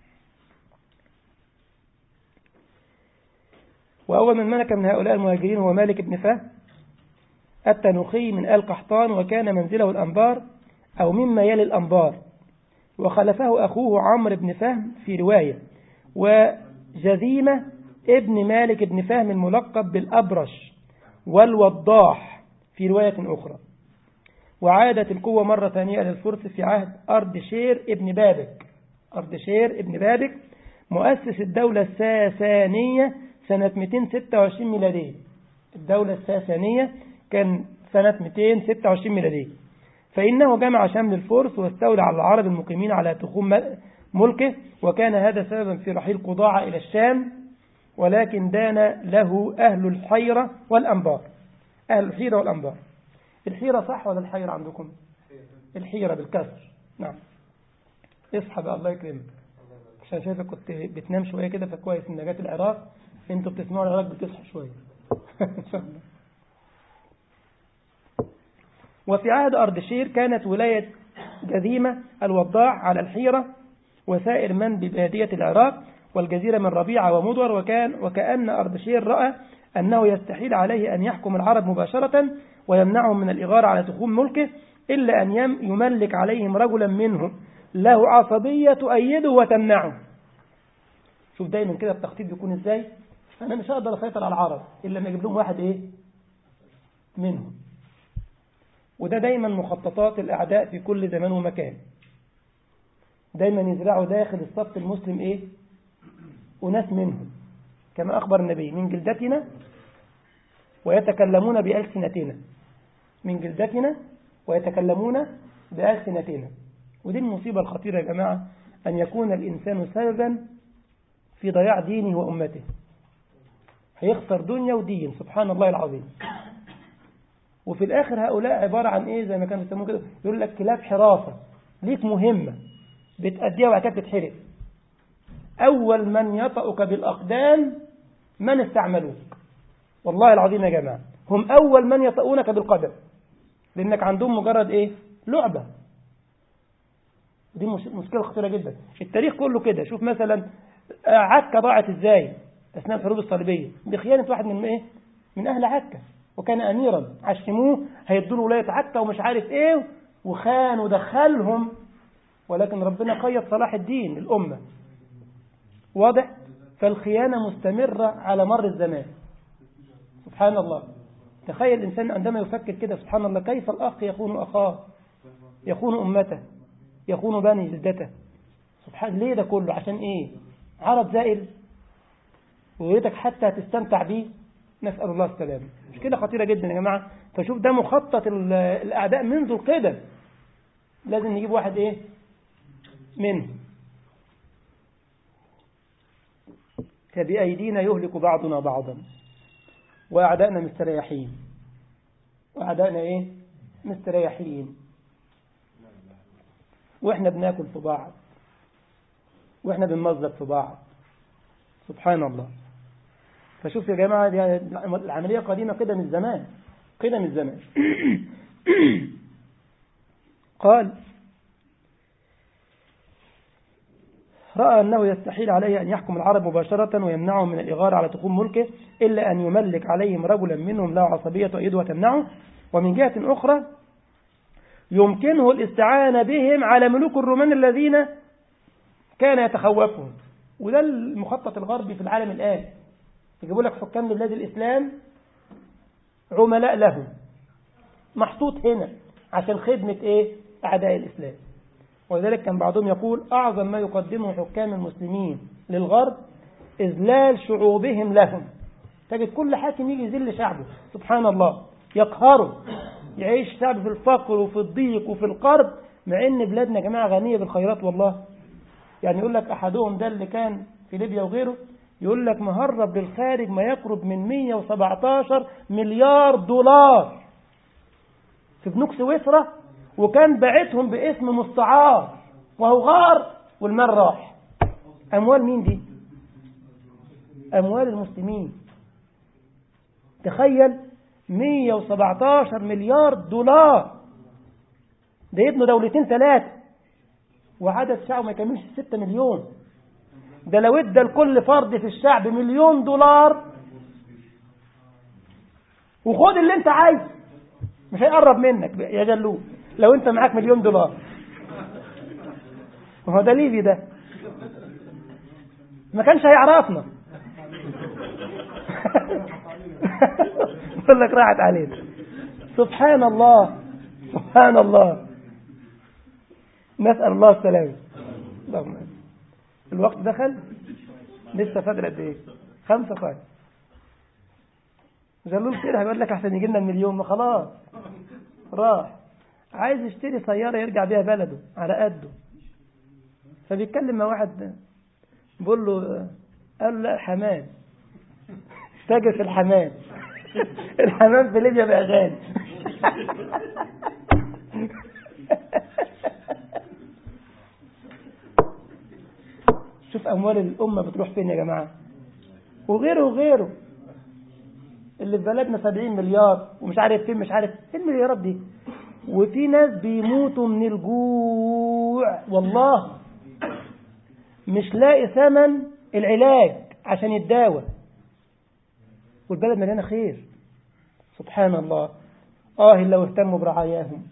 وأول من ملك من هؤلاء المهاجرين هو مالك بن فهد التنوخي من آل قحطان وكان منزله الأنبار أو مما يلي الأنبار وخلفه أخوه عمرو بن فهم في رواية وجذيمة ابن مالك بن فهم الملقب بالأبرش والوضاح في رواية أخرى وعادت القوة مرة ثانية للفرس في عهد أردشير ابن بابك أردشير ابن بابك مؤسس الدولة الساسانية سنة 226 ميلادية الدولة الساسانية كان سنة 226 ميلادية فإنه جمع شمل الفرس واستولى على العرب المقيمين على تخوم ملكه وكان هذا سببا في رحيل قضاعة إلى الشام ولكن دان له أهل الحيرة والأنبار أهل الحيرة والأنبار الحيرة صح ولا الحيرة عندكم الحيرة بالكسر نعم اصحى بقى الله يكرمك عشان شايفك كنت بتنام شوية كده فكويس ان جات العراق انتوا بتسمعوا العراق بتصحوا شوية ان شاء الله وفي عهد أردشير كانت ولاية جذيمة الوضاع على الحيرة وسائر من ببادية العراق والجزيرة من ربيعة ومدور وكان وكأن أردشير رأى أنه يستحيل عليه أن يحكم العرب مباشرة ويمنعهم من الإغارة على تخوم ملكه إلا أن يملك عليهم رجلا منهم له عصبية تؤيده وتمنعه شوف دايما كده التخطيط بيكون ازاي أنا مش هقدر أسيطر على العرب إلا لما أجيب لهم واحد إيه منهم وده دايما مخططات الأعداء في كل زمان ومكان دايما يزرعوا داخل الصف المسلم إيه أناس منهم كما أخبر النبي من جلدتنا ويتكلمون بألسنتنا من جلدتنا ويتكلمون بألسنتنا ودي المصيبة الخطيرة يا جماعة أن يكون الإنسان سببا في ضياع دينه وأمته هيخسر دنيا ودين سبحان الله العظيم وفي الآخر هؤلاء عبارة عن إيه زي ما كانوا يسموه كده يقول لك كلاب حراسة ليك مهمة بتأديها وبعد كده بتتحرق أول من يطأك بالأقدام من استعملوك والله العظيم يا جماعة هم أول من يطؤونك بالقدم لأنك عندهم مجرد إيه لعبة دي مشكلة خطيرة جدا التاريخ كله كده شوف مثلا عكا ضاعت إزاي أثناء الحروب الصليبية بخيانة واحد من إيه من أهل عكا وكان أميرا عشموه هيدوا له ولاية عكا ومش عارف إيه وخان ودخلهم ولكن ربنا قيد صلاح الدين الأمة واضح فالخيانة مستمرة على مر الزمان سبحان الله تخيل الإنسان عندما يفكر كده سبحان الله كيف الأخ يخون أخاه يخون أمته يخون بني جلدته سبحان ليه ده كله عشان إيه عرض زائل ويريدك حتى تستمتع بيه نسأل الله السلامة مشكلة خطيرة جدا يا جماعة فشوف ده مخطط الأعداء منذ القدم لازم نجيب واحد إيه منه فبأيدينا يهلك بعضنا بعضا وأعدائنا مستريحين وأعدائنا إيه مستريحين وإحنا بناكل في بعض وإحنا بنمزق في بعض سبحان الله فشوف يا جماعة دي العملية قديمة كده من زمان كده من زمان قال رأى أنه يستحيل عليه أن يحكم العرب مباشرة ويمنعهم من الإغارة على تقوم ملكه إلا أن يملك عليهم رجلا منهم له عصبية تؤيده وتمنعه ومن جهة أخرى يمكنه الاستعانة بهم على ملوك الرومان الذين كان يتخوفهم وده المخطط الغربي في العالم الآن يجيبوا لك حكام لبلاد الإسلام عملاء لهم محطوط هنا عشان خدمة إيه أعداء الإسلام ولذلك كان بعضهم يقول أعظم ما يقدمه حكام المسلمين للغرب إذلال شعوبهم لهم تجد كل حاكم يجي يذل شعبه سبحان الله يقهره يعيش شعب في الفقر وفي الضيق وفي القرب مع ان بلادنا يا جماعة غنية بالخيرات والله يعني يقول لك أحدهم ده اللي كان في ليبيا وغيره يقول لك مهرب للخارج ما يقرب من 117 مليار دولار في بنوك سويسرا وكان باعتهم باسم مستعار وهو غار والمال راح أموال مين دي أموال المسلمين تخيل 117 مليار دولار ده يبنوا دولتين ثلاثة وعدد شعب ما يكملش 6 مليون ده لو ادى لكل فرد في الشعب مليون دولار وخد اللي انت عايزه مش هيقرب منك يا جلو لو انت معاك مليون دولار وهو ده ليبي ده ما كانش هيعرفنا يقول لك راحت علينا سبحان الله سبحان الله نسأل الله السلامة اللهم الوقت دخل لسه فاضل قد ايه خمسة طيب جلول كده هيقول لك عشان يجي لنا المليون ما خلاص راح عايز يشتري سيارة يرجع بيها بلده على قده فبيتكلم مع واحد بيقول له قال له لا حمام تاجر في الحمام الحمام في ليبيا بقى غالي شوف أموال الأمة بتروح فين يا جماعة وغيره وغيره اللي في بلدنا 70 مليار ومش عارف فين مش عارف ايه المليارات دي وفي ناس بيموتوا من الجوع والله مش لاقي ثمن العلاج عشان يتداوى والبلد مليانة خير سبحان الله آه لو اهتموا برعاياهم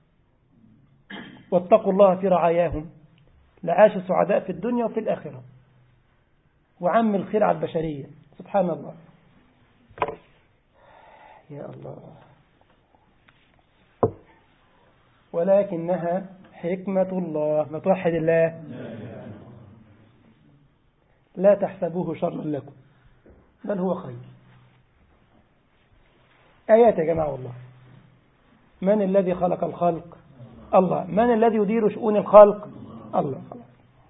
واتقوا الله في رعاياهم لعاش سعداء في الدنيا وفي الآخرة وعم الخير على البشرية سبحان الله يا الله ولكنها حكمة الله ما توحد الله لا تحسبوه شرا لكم بل هو خير آيات يا جماعة والله من الذي خلق الخلق الله من الذي يدير شؤون الخلق الله خلاص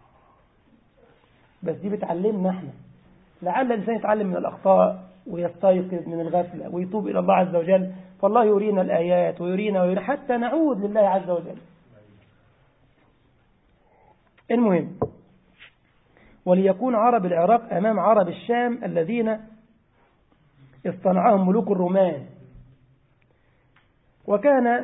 بس دي بتعلمنا احنا لعل الإنسان يتعلم من الأخطاء ويستيقظ من الغفلة ويتوب إلى الله عز وجل فالله يرينا الآيات ويرينا ويرينا حتى نعود لله عز وجل المهم وليكون عرب العراق أمام عرب الشام الذين اصطنعهم ملوك الرومان وكان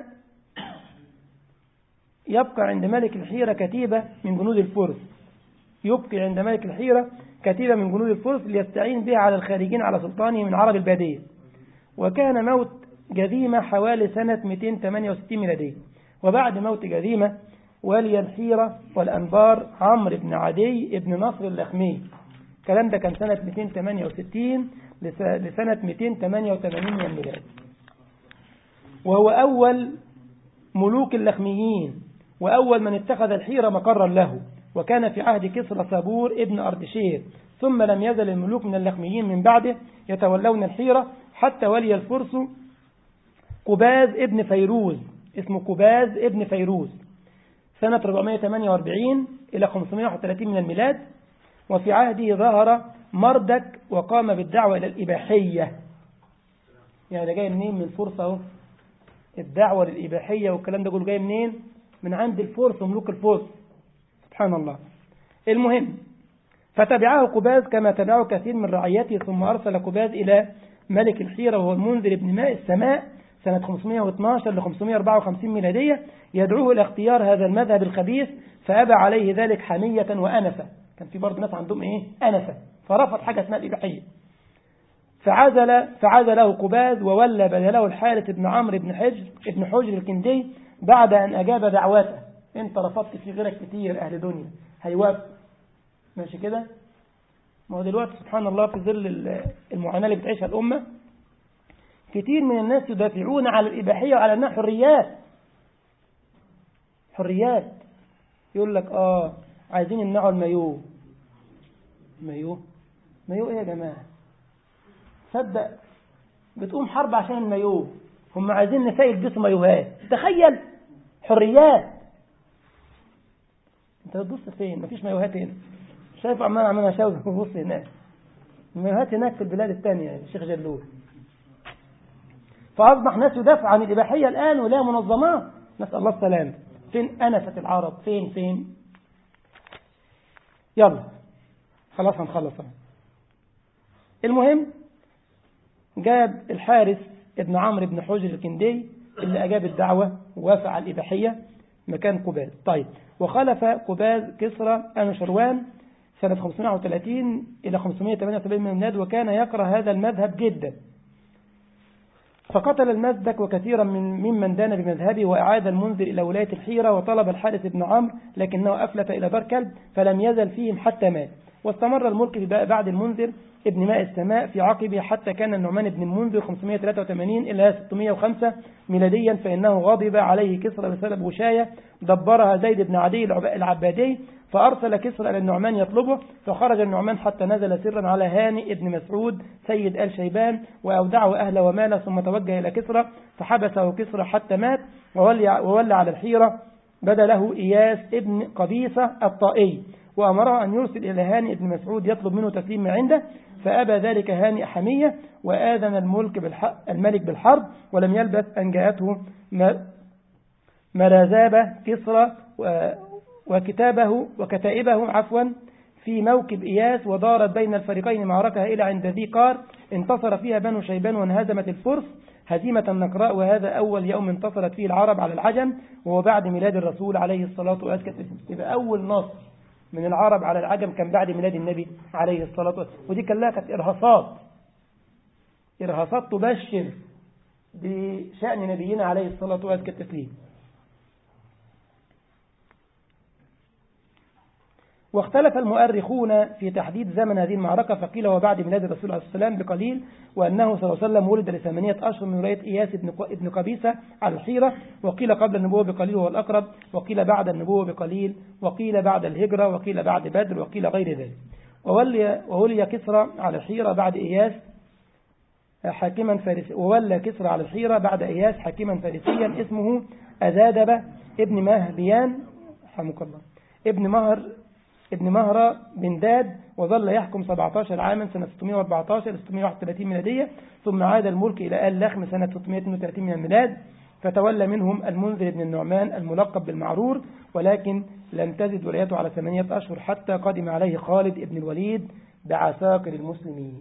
يبقى عند ملك الحيرة كتيبة من جنود الفرس يبقي عند ملك الحيرة كتيبة من جنود الفرس ليستعين بها على الخارجين على سلطانه من عرب البادية وكان موت جذيمة حوالي سنة 268 ميلادية وبعد موت جذيمة ولي الحيرة والأنبار عمرو بن عدي بن نصر اللخمي الكلام ده كان سنة 268 لسنة 288 من الميلاد وهو أول ملوك اللخميين وأول من اتخذ الحيرة مقرا له وكان في عهد كسرى صابور ابن أردشير ثم لم يزل الملوك من اللخميين من بعده يتولون الحيرة حتى ولي الفرس قباز ابن فيروز اسمه قباز ابن فيروز سنة 448 إلى 531 من الميلاد وفي عهده ظهر مردك وقام بالدعوة إلى الإباحية يعني ده جاي منين من الفرس اهو الدعوة للإباحية والكلام ده كله جاي منين من عند الفرس وملوك الفرس سبحان الله المهم فتبعه قباز كما تبعه كثير من رعيته ثم أرسل قباز إلى ملك الحيرة وهو المنذر بن ماء السماء سنة 512 ل 554 ميلادية يدعوه إلى اختيار هذا المذهب الخبيث فأبى عليه ذلك حمية وأنفة كان في برضه ناس عندهم إيه أنفة فرفض حاجة اسمها الإباحية فعزل فعزله قباز وولى بدله الحارث بن عمرو بن حجر بن حجر الكندي بعد أن أجاب دعوته أنت رفضت في غيرك كتير أهل دنيا هيوافق ماشي كده ما هو دلوقتي سبحان الله في ظل المعاناة اللي بتعيشها الأمة كتير من الناس يدافعون على الإباحية وعلى أنها حريات حريات يقول لك آه عايزين يمنعوا المايو مايو مايو إيه يا جماعة صدق بتقوم حرب عشان المايو هم عايزين نساء يلبسوا مايوهات تخيل حريات انت بتبص فين مفيش مايوهات هنا شايف عمال عمال اشاور ببص هناك المايوهات هناك في البلاد الثانية الشيخ جلول فأصبح ناس يدافع عن الإباحية الآن ولا منظمات نسأل الله السلامة فين أنفة العرب فين فين يلا خلاص هنخلص المهم جاب الحارس ابن عمرو بن حجر الكندي اللي أجاب الدعوة ووافق على الإباحية مكان قباز طيب وخلف قباز كسرى أنوشروان سنة 530 إلى 578 من الميلاد وكان يكره هذا المذهب جدا فقتل المزدك وكثيرا من ممن دان بمذهبه وأعاد المنذر إلى ولاية الحيرة وطلب الحارث بن عمرو لكنه أفلت إلى دار كلب فلم يزل فيهم حتى مات واستمر الملك بعد المنذر ابن ماء السماء في عقبه حتى كان النعمان بن المنذر 583 إلى 605 ميلاديا فإنه غضب عليه كسرى بسبب وشاية دبرها زيد بن عدي العبادي فأرسل كسرى إلى النعمان يطلبه فخرج النعمان حتى نزل سرا على هاني ابن مسعود سيد آل شيبان وأودعه أهله وماله ثم توجه إلى كسرى فحبسه كسرى حتى مات وولى, وولى على الحيرة بدله إياس ابن قبيصة الطائي وأمره أن يرسل إلى هاني ابن مسعود يطلب منه تسليم ما عنده فأبى ذلك هاني حمية وآذن الملك بالحق الملك بالحرب ولم يلبث أن جاءته مرازابة كسرى وكتابه وكتائبه عفوا في موكب إياس ودارت بين الفريقين معركة إلى عند ذي قار انتصر فيها بنو شيبان وانهزمت الفرس هزيمة نقراء وهذا أول يوم انتصرت فيه العرب على العجم وهو بعد ميلاد الرسول عليه الصلاة والسلام يبقى أول نصر من العرب على العجم كان بعد ميلاد النبي عليه الصلاة والسلام ودي كلها كانت إرهاصات إرهاصات تبشر بشأن نبينا عليه الصلاة والسلام واختلف المؤرخون في تحديد زمن هذه المعركة فقيل هو بعد ميلاد الرسول عليه الصلاة والسلام بقليل وأنه صلى الله عليه وسلم ولد لثمانية أشهر من ولاية إياس بن قبيسة على الحيرة وقيل قبل النبوة بقليل وهو الأقرب وقيل بعد النبوة بقليل وقيل بعد الهجرة وقيل بعد بدر وقيل غير ذلك وولي, وولي كسرى على الحيرة بعد إياس حاكما فارسيا وولى كسرى على الحيرة بعد إياس حاكما فارسيا اسمه أزادبة ابن مهبيان رحمك الله ابن مهر ابن مهرة بن داد وظل يحكم 17 عاما سنة 614 ل 631 ميلادية ثم عاد الملك إلى آل لخم سنة 632 من الميلاد فتولى منهم المنذر بن النعمان الملقب بالمعرور ولكن لم تزد ولايته على ثمانية أشهر حتى قدم عليه خالد بن الوليد بعساكر المسلمين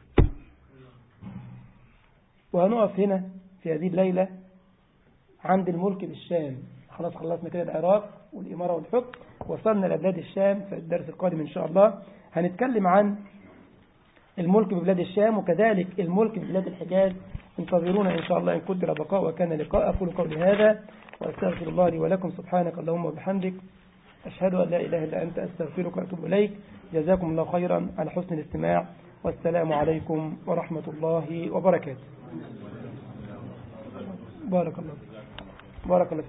وهنقف هنا في هذه الليلة عند الملك بالشام خلاص خلصنا كده العراق والإمارة والحكم وصلنا لبلاد الشام في الدرس القادم إن شاء الله هنتكلم عن الملك ببلاد الشام وكذلك الملك ببلاد الحجاز انتظرونا إن شاء الله إن قدر بقاء وكان لقاء أقول قولي هذا وأستغفر الله لي ولكم سبحانك اللهم وبحمدك أشهد أن لا إله إلا أنت أستغفرك وأتوب إليك جزاكم الله خيرا على حسن الاستماع والسلام عليكم ورحمة الله وبركاته بارك الله بارك الله